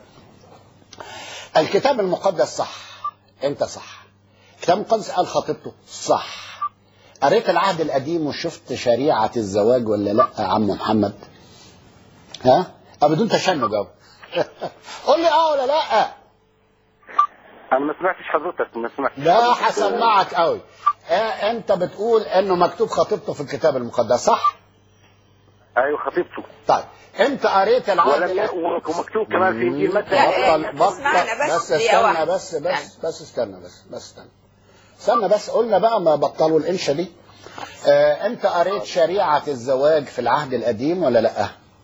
الكتاب المقدس صح انت صح الكتاب المقدس قال خطيبته صح قريت العهد القديم وشفت شريعة الزواج ولا لا يا عم محمد ها اه بدون تشنج اهو قول لي اه ولا لا انا ما سمعتش حضرتك ما سمعتش ده حضرتك. هسمعك قوي آه انت بتقول انه مكتوب خطيبته في الكتاب المقدس صح ايوه خطيبته طيب انت قريت العهد ولم ي... القديم ومكتوب كمان في انجيل متى لا، بطل إيه، بطل اسمعنا بس بس دقيقة استنى واحدة. بس بس بس استنى بس بس استنى استنى بس قلنا بقى ما بطلوا الانشا دي آه انت قريت شريعة الزواج في العهد القديم ولا لا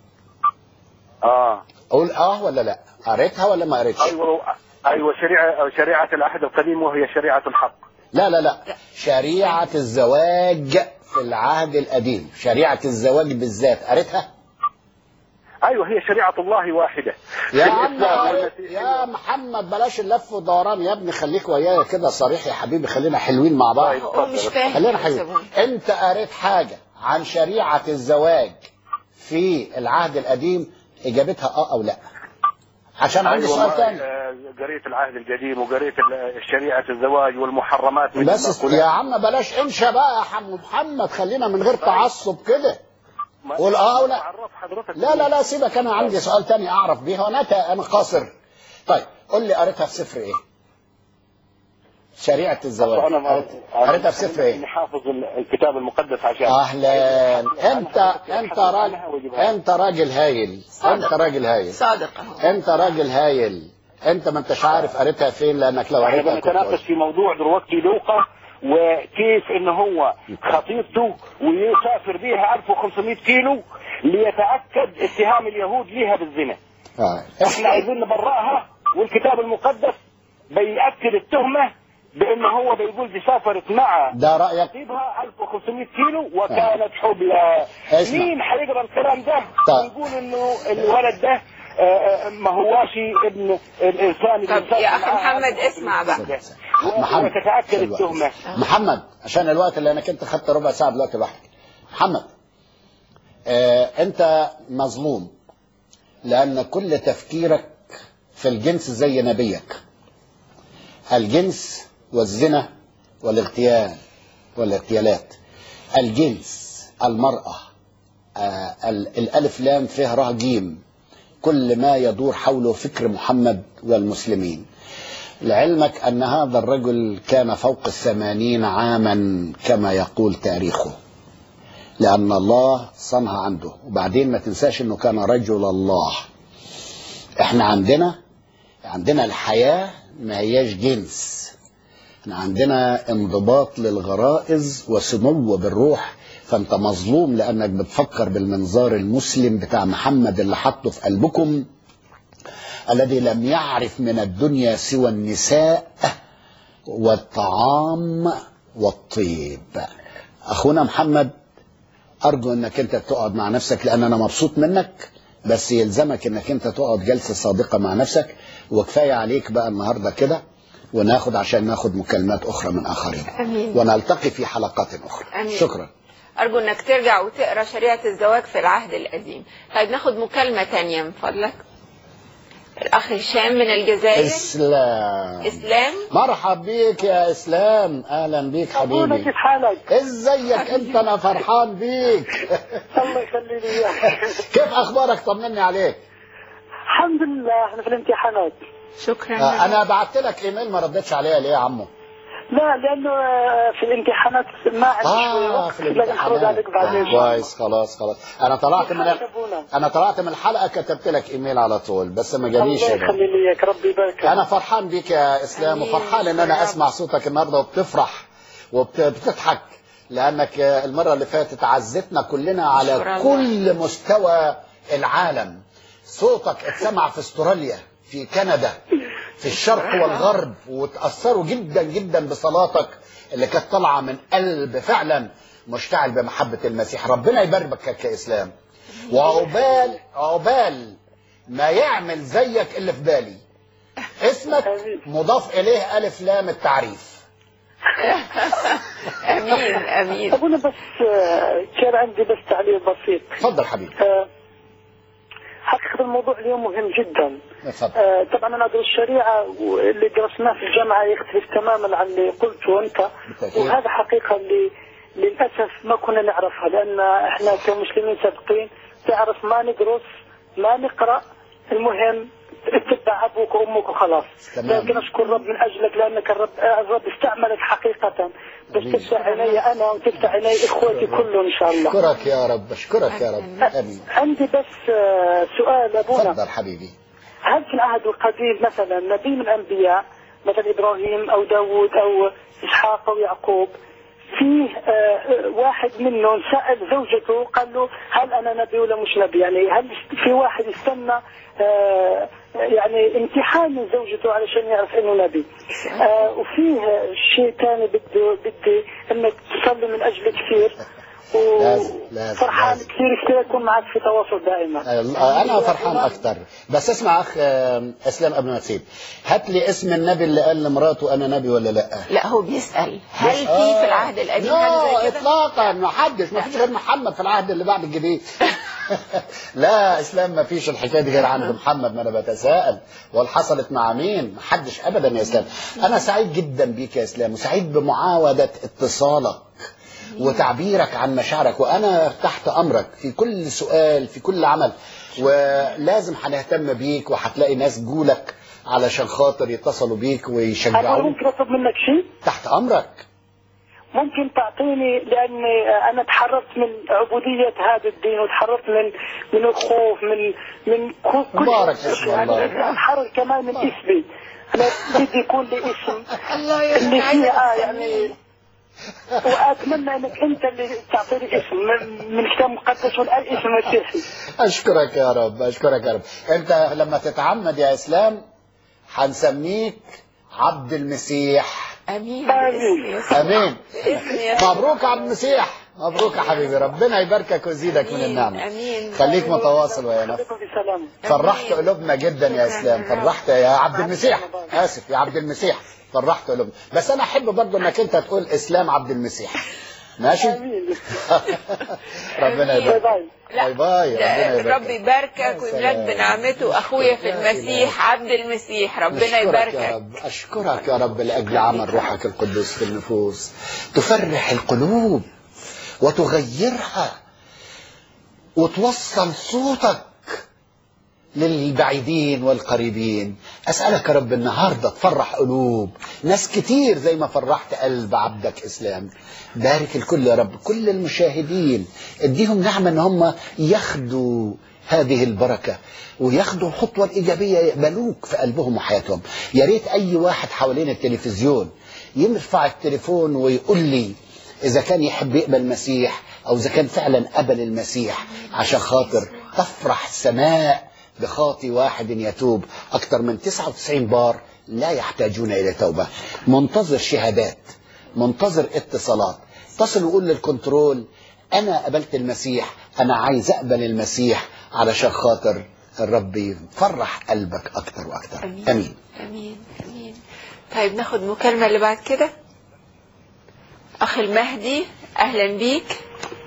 اه قول اه ولا لا قريتها ولا ما قريتش ايوه ايوه شريعه شريعه العهد القديم وهي شريعه الحق لا لا لا شريعة الزواج في العهد القديم شريعة الزواج بالذات قريتها ايوه هي شريعه الله واحده يا في عم الإسلام قريت- والمسيحية. يا محمد بلاش اللف والدوران يا ابني خليك ويايا كده صريح يا حبيبي خلينا حلوين مع بعض طيب. هو مش فاهم خلينا حلوين سيبهم. انت قريت حاجة عن شريعة الزواج في العهد القديم اجابتها اه او لا عشان عندي أيوة سؤال ما- تاني آه، قريت العهد القديم وقريت ال- شريعه الزواج والمحرمات مثل بس ما قلت. يا عم بلاش انشا بقى يا حمو محمد خلينا من غير تعصب كده ما- قول اه ولا أعرف حضرتك لا لا لا سيبك انا عندي سؤال تاني اعرف بيه وانا تا- انا قاصر طيب قول لي قريتها في سفر ايه شريعة الزواج أنا ما- قريت- قريتها في سفر ايه إني حافظ ال- الكتاب المقدس عشان اهلا انت انت راجل انت راجل هايل انت راجل هايل صادق اهو انت راجل هايل انت ما انتش عارف قريتها فين لانك لو احنا قريتها كنت بنتناقش قلت. في موضوع دلوقتي لوقا وكيف ان هو خطيبته ويسافر بيها 1500 كيلو ليتاكد اتهام اليهود ليها بالزنا آه. احنا عايزين نبرأها والكتاب المقدس بيأكد التهمة بان هو بيقول دي سافرت مع ده رايك خطيبها 1500 كيلو وكانت حبلى اسمع. مين هيقرا الكلام ده طيب. ويقول انه الولد ده آه، آه، ما هواش ابن الانسان طب الإنسان يا أخي معاه محمد عقل اسمع بقى. و- محمد وتتاكد الوقت. التهمه محمد عشان الوقت اللي انا كنت خدت ربع ساعه دلوقتي لوحدك محمد آه انت مظلوم لان كل تفكيرك في الجنس زي نبيك الجنس والزنا والاغتيال والاغتيالات الجنس المرأة آه ال- الألف لام فيه ره جيم كل ما يدور حوله فكر محمد والمسلمين لعلمك أن هذا الرجل كان فوق الثمانين عاما كما يقول تاريخه لأن الله صنها عنده وبعدين ما تنساش أنه كان رجل الله احنا عندنا عندنا الحياة ما هياش جنس احنا عندنا انضباط للغرائز وسمو بالروح فانت مظلوم لانك بتفكر بالمنظار المسلم بتاع محمد اللي حطه في قلبكم الذي لم يعرف من الدنيا سوى النساء والطعام والطيب اخونا محمد ارجو انك انت تقعد مع نفسك لان انا مبسوط منك بس يلزمك انك انت تقعد جلسه صادقه مع نفسك وكفايه عليك بقى النهارده كده وناخد عشان ناخد مكالمات اخرى من اخرين امين ونلتقي في حلقات اخرى آمين. شكرا أرجو إنك ترجع وتقرأ شريعة الزواج في العهد القديم طيب ناخد مكالمة تانية من فضلك الأخ هشام من الجزائر اسلام إسلام مرحب بيك يا اسلام اهلا بيك ابونا حبيبي كيف حالك؟ ازيك انت انا فرحان بيك الله يخلي لي اياك كيف اخبارك طمني عليك الحمد لله احنا في الامتحانات شكرا آه، انا بعت لك ايميل ما ردتش عليها ليه يا عمو لا لانه آه، في الامتحانات ما عندي شوي اه وقت في لكن هرد عليك بعدين كويس خلاص خلاص انا طلعت من ال... أبونا. انا طلعت من الحلقه كتبت لك ايميل على طول بس ما جاليش الله يا بابا. يخلي لي اياك ربي يبارك انا فرحان بيك يا اسلام آمين. وفرحان ان يا انا رب. اسمع صوتك النهارده وبتفرح وبتضحك لانك المره اللي فاتت عزتنا كلنا على شكرا كل مستوى العالم صوتك اتسمع في استراليا في كندا في الشرق والغرب وتاثروا جدا جدا بصلاتك اللي كانت طالعه من قلب فعلا مشتعل بمحبه المسيح ربنا يباركك كاسلام وعقبال عقبال ما يعمل زيك اللي في بالي اسمك آمين. مضاف اليه الف لام التعريف أمين أمين ابونا بس آه، كان عندي بس تعليق بسيط اتفضل حبيبي آه، حقيقة الموضوع اليوم مهم جدا اتفضل آه، طبعا انا ادرس الشريعه واللي درسناه في الجامعه يختلف تماما عن اللي قلته انت بالتأكيد. وهذا حقيقه اللي للاسف ما كنا نعرفها لان احنا كمسلمين سابقين تعرف ما ندرس ما نقرا المهم اتبع ابوك وامك وخلاص تمام. لكن اشكر رب من اجلك لانك الرب الرب استعملك حقيقه بس أمين. تفتح عيني انا وتفتح عيني اخوتي كلهم ان شاء الله اشكرك يا رب اشكرك يا رب امين عندي بس آه، سؤال ابونا اتفضل حبيبي هل في العهد القديم مثلا نبي من الانبياء مثل ابراهيم او داوود او اسحاق او يعقوب فيه آه، واحد منهم سال زوجته قال له هل انا نبي ولا مش نبي يعني هل في واحد استنى آه، يعني امتحان من زوجته علشان يعرف انه نبي آه، وفيه شيء ثاني بده بدي انك تصلي من اجلي كثير لازم- لازم- وفرحان لازم. كثير كثير اكون معك في تواصل دائما آه، انا فرحان اكتر بس اسمع اخ آه، اسلام قبل ما تسيب هات لي اسم النبي اللي قال لمراته انا نبي ولا لا لا هو بيسأل هل بس- في آه. في العهد القديم لا حاجة زي كده؟ اطلاقا ما حدش ما فيش غير محمد في العهد اللي بعد الجديد لا اسلام ما فيش الحكايه دي غير عند محمد ما انا بتساءل وهل حصلت مع مين ما حدش ابدا يا اسلام انا سعيد جدا بيك يا اسلام وسعيد بمعاوده اتصالك وتعبيرك عن مشاعرك وانا تحت امرك في كل سؤال في كل عمل ولازم هنهتم بيك وهتلاقي ناس جولك علشان خاطر يتصلوا بيك انا ويشجعوك ممكن اطلب منك شيء تحت امرك ممكن تعطيني لاني انا تحررت من عبوديه هذا الدين وتحررت من من الخوف من من كل كل مبارك شيء. اسم يعني الله. اتحرر كمان من اسمي انا بدي يكون لي اسم الله يا اللي عايزة فيه آه تسميه. يعني واتمنى انك انت اللي تعطيني اسم من- من كتاب مقدس من اي اسم مسيحي اشكرك يا رب اشكرك يا رب انت لما تتعمد يا اسلام هنسميك عبد المسيح امين آمين. باسم يسوع. امين باسم يسوع. مبروك عبد المسيح مبروك يا حبيبي ربنا يباركك ويزيدك من امين النعمه امين خليك متواصل ويانا بسلام فرحت قلوبنا جدا يا شكراً اسلام يا رب. فرحت يا عبد المسيح اسف يا عبد المسيح فرحت قلوبنا بس انا احب برضه انك انت تقول اسلام عبد المسيح ماشي ربنا آمين. يبارك لا باي باي ربنا ده يبارك رب يباركك ويملاك سلام. بنعمته اخويا في يا المسيح عبد المسيح ربنا أشكرك يا يباركك رب أشكرك يا رب لأجل عمل روحك القدوس في النفوس تفرح القلوب وتغيرها وتوصل صوتك للبعيدين والقريبين أسألك يا رب النهاردة تفرح قلوب ناس كتير زي ما فرحت قلب عبدك إسلام بارك الكل يا رب كل المشاهدين اديهم نعمة ان هم ياخدوا هذه البركة وياخدوا الخطوة الإيجابية يقبلوك في قلبهم وحياتهم يا ريت أي واحد حوالين التلفزيون يرفع التليفون ويقول لي إذا كان يحب يقبل المسيح أو إذا كان فعلا قبل المسيح عشان خاطر تفرح السماء بخاطي واحد يتوب أكثر من 99 بار لا يحتاجون إلى توبة منتظر شهادات منتظر اتصالات اتصل وقول للكنترول أنا قبلت المسيح أنا عايز أقبل المسيح علشان خاطر الرب يفرح قلبك أكتر وأكتر امين أمين امين امين طيب ناخد مكالمة اللي بعد كده اخ المهدي اهلا بيك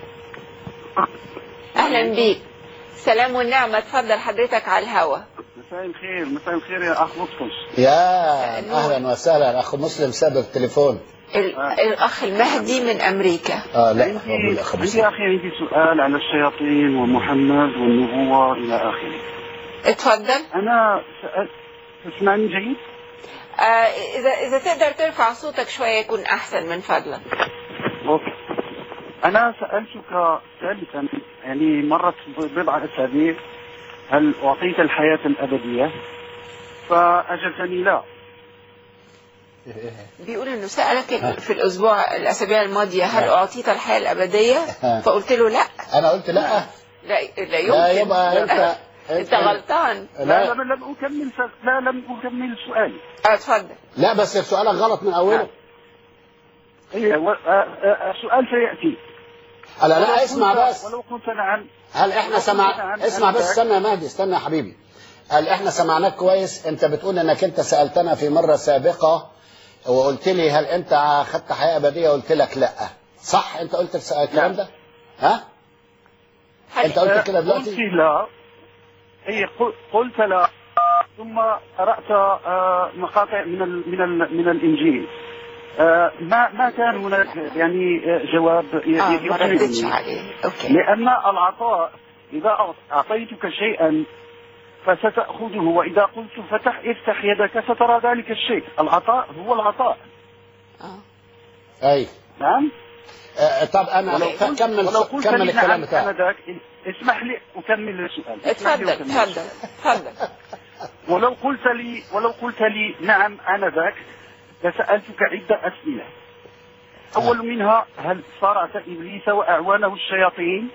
اهلا بيك سلام والنعمة اتفضل حضرتك على الهوا مساء الخير مساء الخير يا اخ لطفي يا أهلا وسهلا أخو مسلم ساب التليفون ال- الاخ المهدي من امريكا آه لا عندي أقول الأخ عندي مسلم اخي عندي سؤال على الشياطين ومحمد والنبوة الى اخره اتفضل انا سألت تسمعني جيد؟ آه اذا اذا تقدر ترفع صوتك شوية يكون احسن من فضلك اوكي انا سالتك ثالثا يعني مرت بضع اسابيع هل اعطيت الحياه الابديه؟ فاجبتني لا بيقول انه سألك في الاسبوع الاسابيع الماضية هل اعطيت الحياة الابدية فقلت له لا أنا قلت لا لا لا يمكن لا يبقى أنت انت غلطان لا لا, لم لم اكمل س- لا لم اكمل سؤالي اه اتفضل لا بس سؤالك غلط من أوله إيه، و- آه، آه، السؤال سياتي لا ولو لا اسمع قلت- بس ولو قلت نعم هل احنا سمع اسمع بس استنى يا مهدي استنى يا حبيبي هل احنا سمعناك كويس انت بتقول انك انت سالتنا في مره سابقه وقلت لي هل انت اخذت حياه ابديه قلت لك لا صح انت قلت الس- الكلام ده ها هل انت قلت كده قلت دلوقتي لا اي قل- قلت لا ثم قرات آه، مقاطع من ال من ال من الانجيل آه، ما ما كان هناك يعني آه، جواب ي- اه ي- ما ردتش يقنعني. عليه اوكي لأن العطاء إذا أعط- أعطيتك شيئا فستأخذه وإذا قلت فتح افتح يدك سترى ذلك الشيء العطاء هو العطاء اه اي نعم آه، طب انا ولو ف- قلت كمل ولو قلت كمل لي الكلام نعم بتاعك آنذاك اسمح لي أكمل السؤال اسمح لي اتفضل أكمل اتفضل اتفضل ولو قلت لي ولو قلت لي نعم آنذاك لسألتك عدة أسئلة أول منها هل صارعت إبليس وأعوانه الشياطين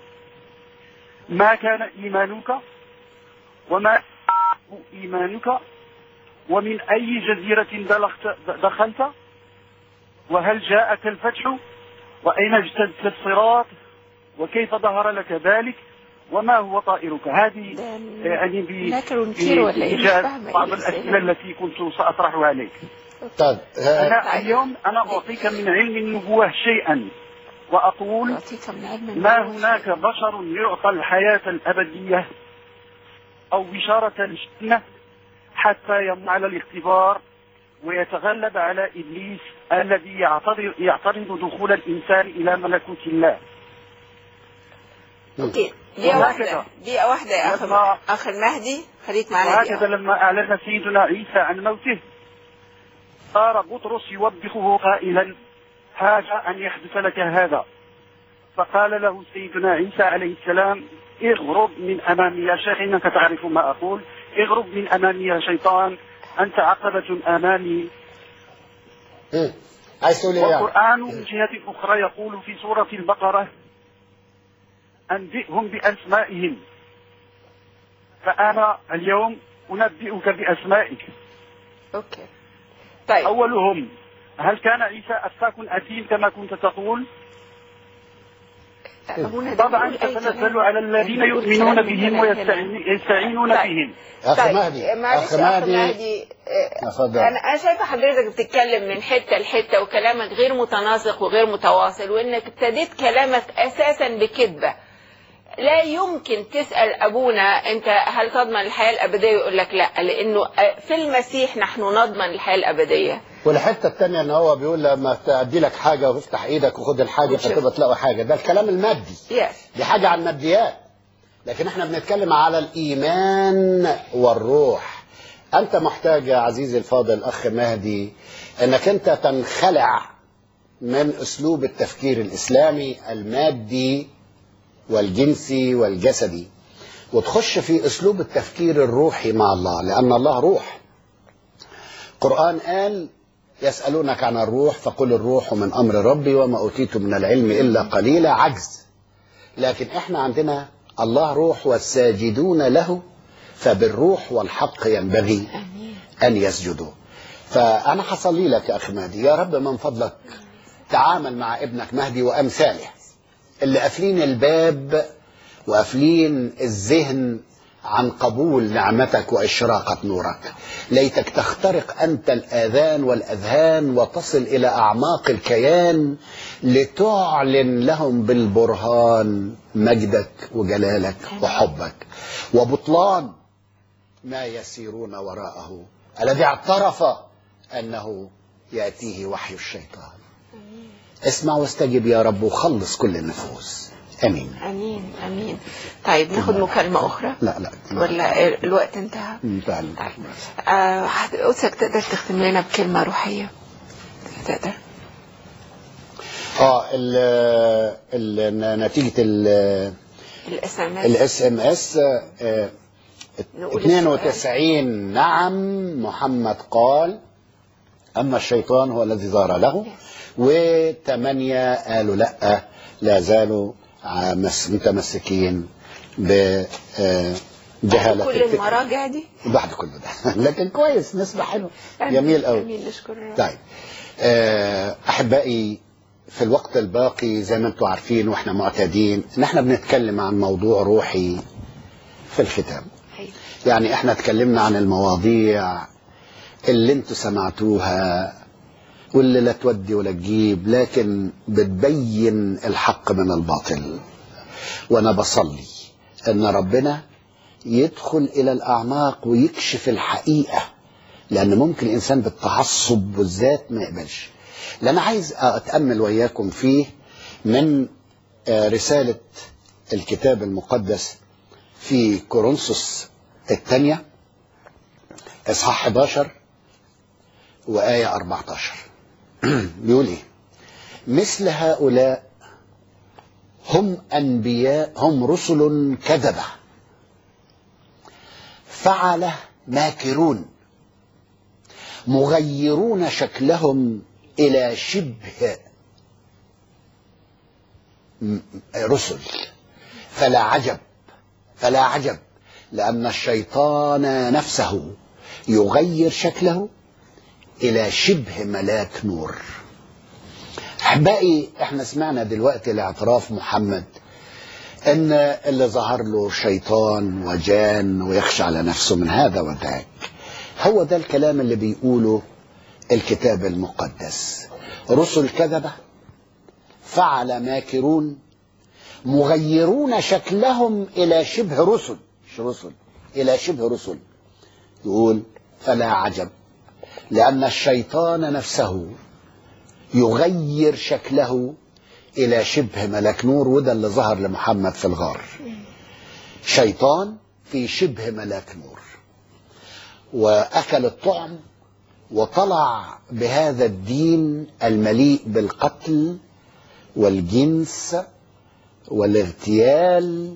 ما كان إيمانك وما هو إيمانك ومن أي جزيرة دلخت دخلت وهل جاءك الفتح وأين اجتزت الصراط وكيف ظهر لك ذلك وما هو طائرك هذه ده يعني ب- نكر ونكير ولا ايه مش بإيجاز فاهمة ايه بعض الرسالة. الأسئلة التي كنت سأطرحها عليك طيب آه، أنا اليوم أنا أعطيك من علم النبوة شيئا وأقول يعطيك من علم ما النبوة هناك شيئاً. بشر يعطى الحياة الأبدية أو بشارة الجنة حتى يمر على الاختبار ويتغلب على إبليس الذي يعترض, يعترض دخول الإنسان إلى ملكوت الله اوكي دقيقة وهكذا. واحدة دقيقة واحدة يا اخ لما- اخ المهدي خليك معنا وهكذا دقيقة لما أعلن سيدنا عيسى عن موته صار بطرس يوبخه قائلا هذا أن يحدث لك هذا فقال له سيدنا عيسى عليه السلام اغرب من أمامي يا شيخ إنك تعرف ما أقول اغرب من أمامي يا شيطان أنت عقبة أمامي مم. عايز تقول ايه يعني والقرآن من جهة أخرى يقول في سورة البقرة أنبئهم بأسمائهم فأنا اليوم أنبئك بأسمائك اوكي طيب أولهم هل كان عيسى أفاك أثيم كما كنت تقول أبونا ده طبعا بيقول أي تتنزل كلام. على الذين بيقول يؤمنون كلام من بهم كلام ويستعينون طيب. بهم أخ طيب، مهدي معلش أخ يا مهدي مهدي آه، اتفضل. انا انا شايفه حضرتك بتتكلم من حته لحته وكلامك غير متناسق وغير متواصل وانك ابتديت كلامك اساسا بكذبه لا يمكن تسال ابونا انت هل تضمن الحياه الابديه يقول لك لا لانه آه، في المسيح نحن نضمن الحياه الابديه والحته الثانيه ان هو بيقول لما تدي لك حاجه وافتح ايدك وخد الحاجه وشوف. فتبقى تلاقي حاجه ده الكلام المادي يس دي حاجه عن الماديات لكن احنا بنتكلم على الايمان والروح انت محتاج يا عزيزي الفاضل اخ مهدي انك انت تنخلع من اسلوب التفكير الاسلامي المادي والجنسي والجسدي وتخش في اسلوب التفكير الروحي مع الله لان الله روح القرآن قال يسألونك عن الروح فقل الروح من أمر ربي وما أوتيتم من العلم إلا قليلا عجز لكن إحنا عندنا الله روح والساجدون له فبالروح والحق ينبغي أن يسجدوا فأنا حصل لي لك يا أخي مهدي يا رب من فضلك تعامل مع ابنك مهدي وأمثاله اللي قافلين الباب وقافلين الذهن عن قبول نعمتك وإشراقة نورك ليتك تخترق أنت الآذان والأذهان وتصل إلى أعماق الكيان لتعلن لهم بالبرهان مجدك وجلالك وحبك وبطلان ما يسيرون وراءه الذي اعترف أنه يأتيه وحي الشيطان اسمع واستجب يا رب وخلص كل النفوس امين امين امين طيب ناخد مكالمه اخرى لا لا ولا الوقت انتهى انتهى طيب آه قدسك تقدر تختم لنا بكلمه روحيه تقدر اه ال ال نتيجه ال الاس ام اس الاس ام اس نقول 92 نعم محمد قال اما الشيطان هو الذي ظهر له وثمانيه قالوا لا لا زالوا ع- مس- متمسكين ب آه، جهاله كل الفكر. المراجع دي بعد كل ده لكن كويس نسبه حلوه جميل قوي جميل نشكر الرب. طيب آه، احبائي في الوقت الباقي زي ما انتم عارفين واحنا معتادين ان احنا بنتكلم عن موضوع روحي في الختام أيوة. يعني احنا اتكلمنا عن المواضيع اللي انتوا سمعتوها واللي لا تودي ولا تجيب لكن بتبين الحق من الباطل وانا بصلي ان ربنا يدخل الى الاعماق ويكشف الحقيقه لان ممكن الانسان بالتعصب والذات ما يقبلش اللي انا عايز اتامل وياكم فيه من آه، رساله الكتاب المقدس في كورنثوس الثانيه اصحاح 11 وايه 14 بيقول ايه مثل هؤلاء هم انبياء هم رسل كذبه فعل ماكرون مغيرون شكلهم الى شبه م- رسل فلا عجب فلا عجب لان الشيطان نفسه يغير شكله الى شبه ملاك نور احبائي احنا سمعنا دلوقتي لاعتراف محمد ان اللي ظهر له شيطان وجان ويخشى على نفسه من هذا وذاك هو ده الكلام اللي بيقوله الكتاب المقدس رسل كذبة فعل ماكرون مغيرون شكلهم إلى شبه رسل مش رسل إلى شبه رسل يقول فلا عجب لأن الشيطان نفسه يغير شكله إلى شبه ملك نور وده اللي ظهر لمحمد في الغار شيطان في شبه ملاك نور وأكل الطعم وطلع بهذا الدين المليء بالقتل والجنس والاغتيال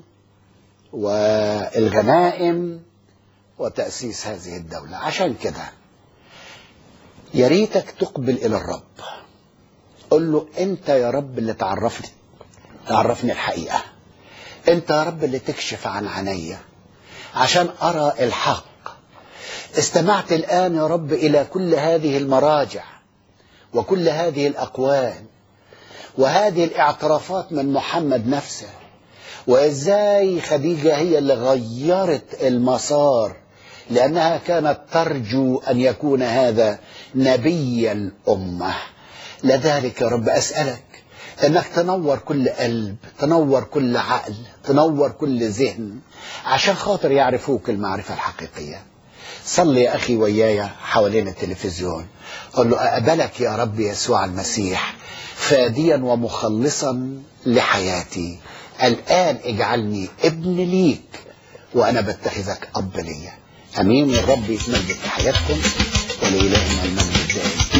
والغنائم وتأسيس هذه الدولة عشان كده يا ريتك تقبل إلى الرب قل له أنت يا رب اللي تعرفني تعرفني الحقيقة أنت يا رب اللي تكشف عن عينيا عشان أرى الحق استمعت الآن يا رب إلى كل هذه المراجع وكل هذه الأقوال وهذه الاعترافات من محمد نفسه وازاي خديجة هي اللي غيرت المسار لأنها كانت ترجو أن يكون هذا نبي الأمة لذلك يا رب أسألك أنك تنور كل قلب تنور كل عقل تنور كل ذهن عشان خاطر يعرفوك المعرفة الحقيقية صلي يا أخي وياي حوالين التلفزيون قل له أقبلك يا رب يسوع المسيح فاديا ومخلصا لحياتي الآن اجعلني ابن ليك وأنا بتخذك أب ليا أمين الرب يتمجد في حياتكم ولإلهنا المجد الدائم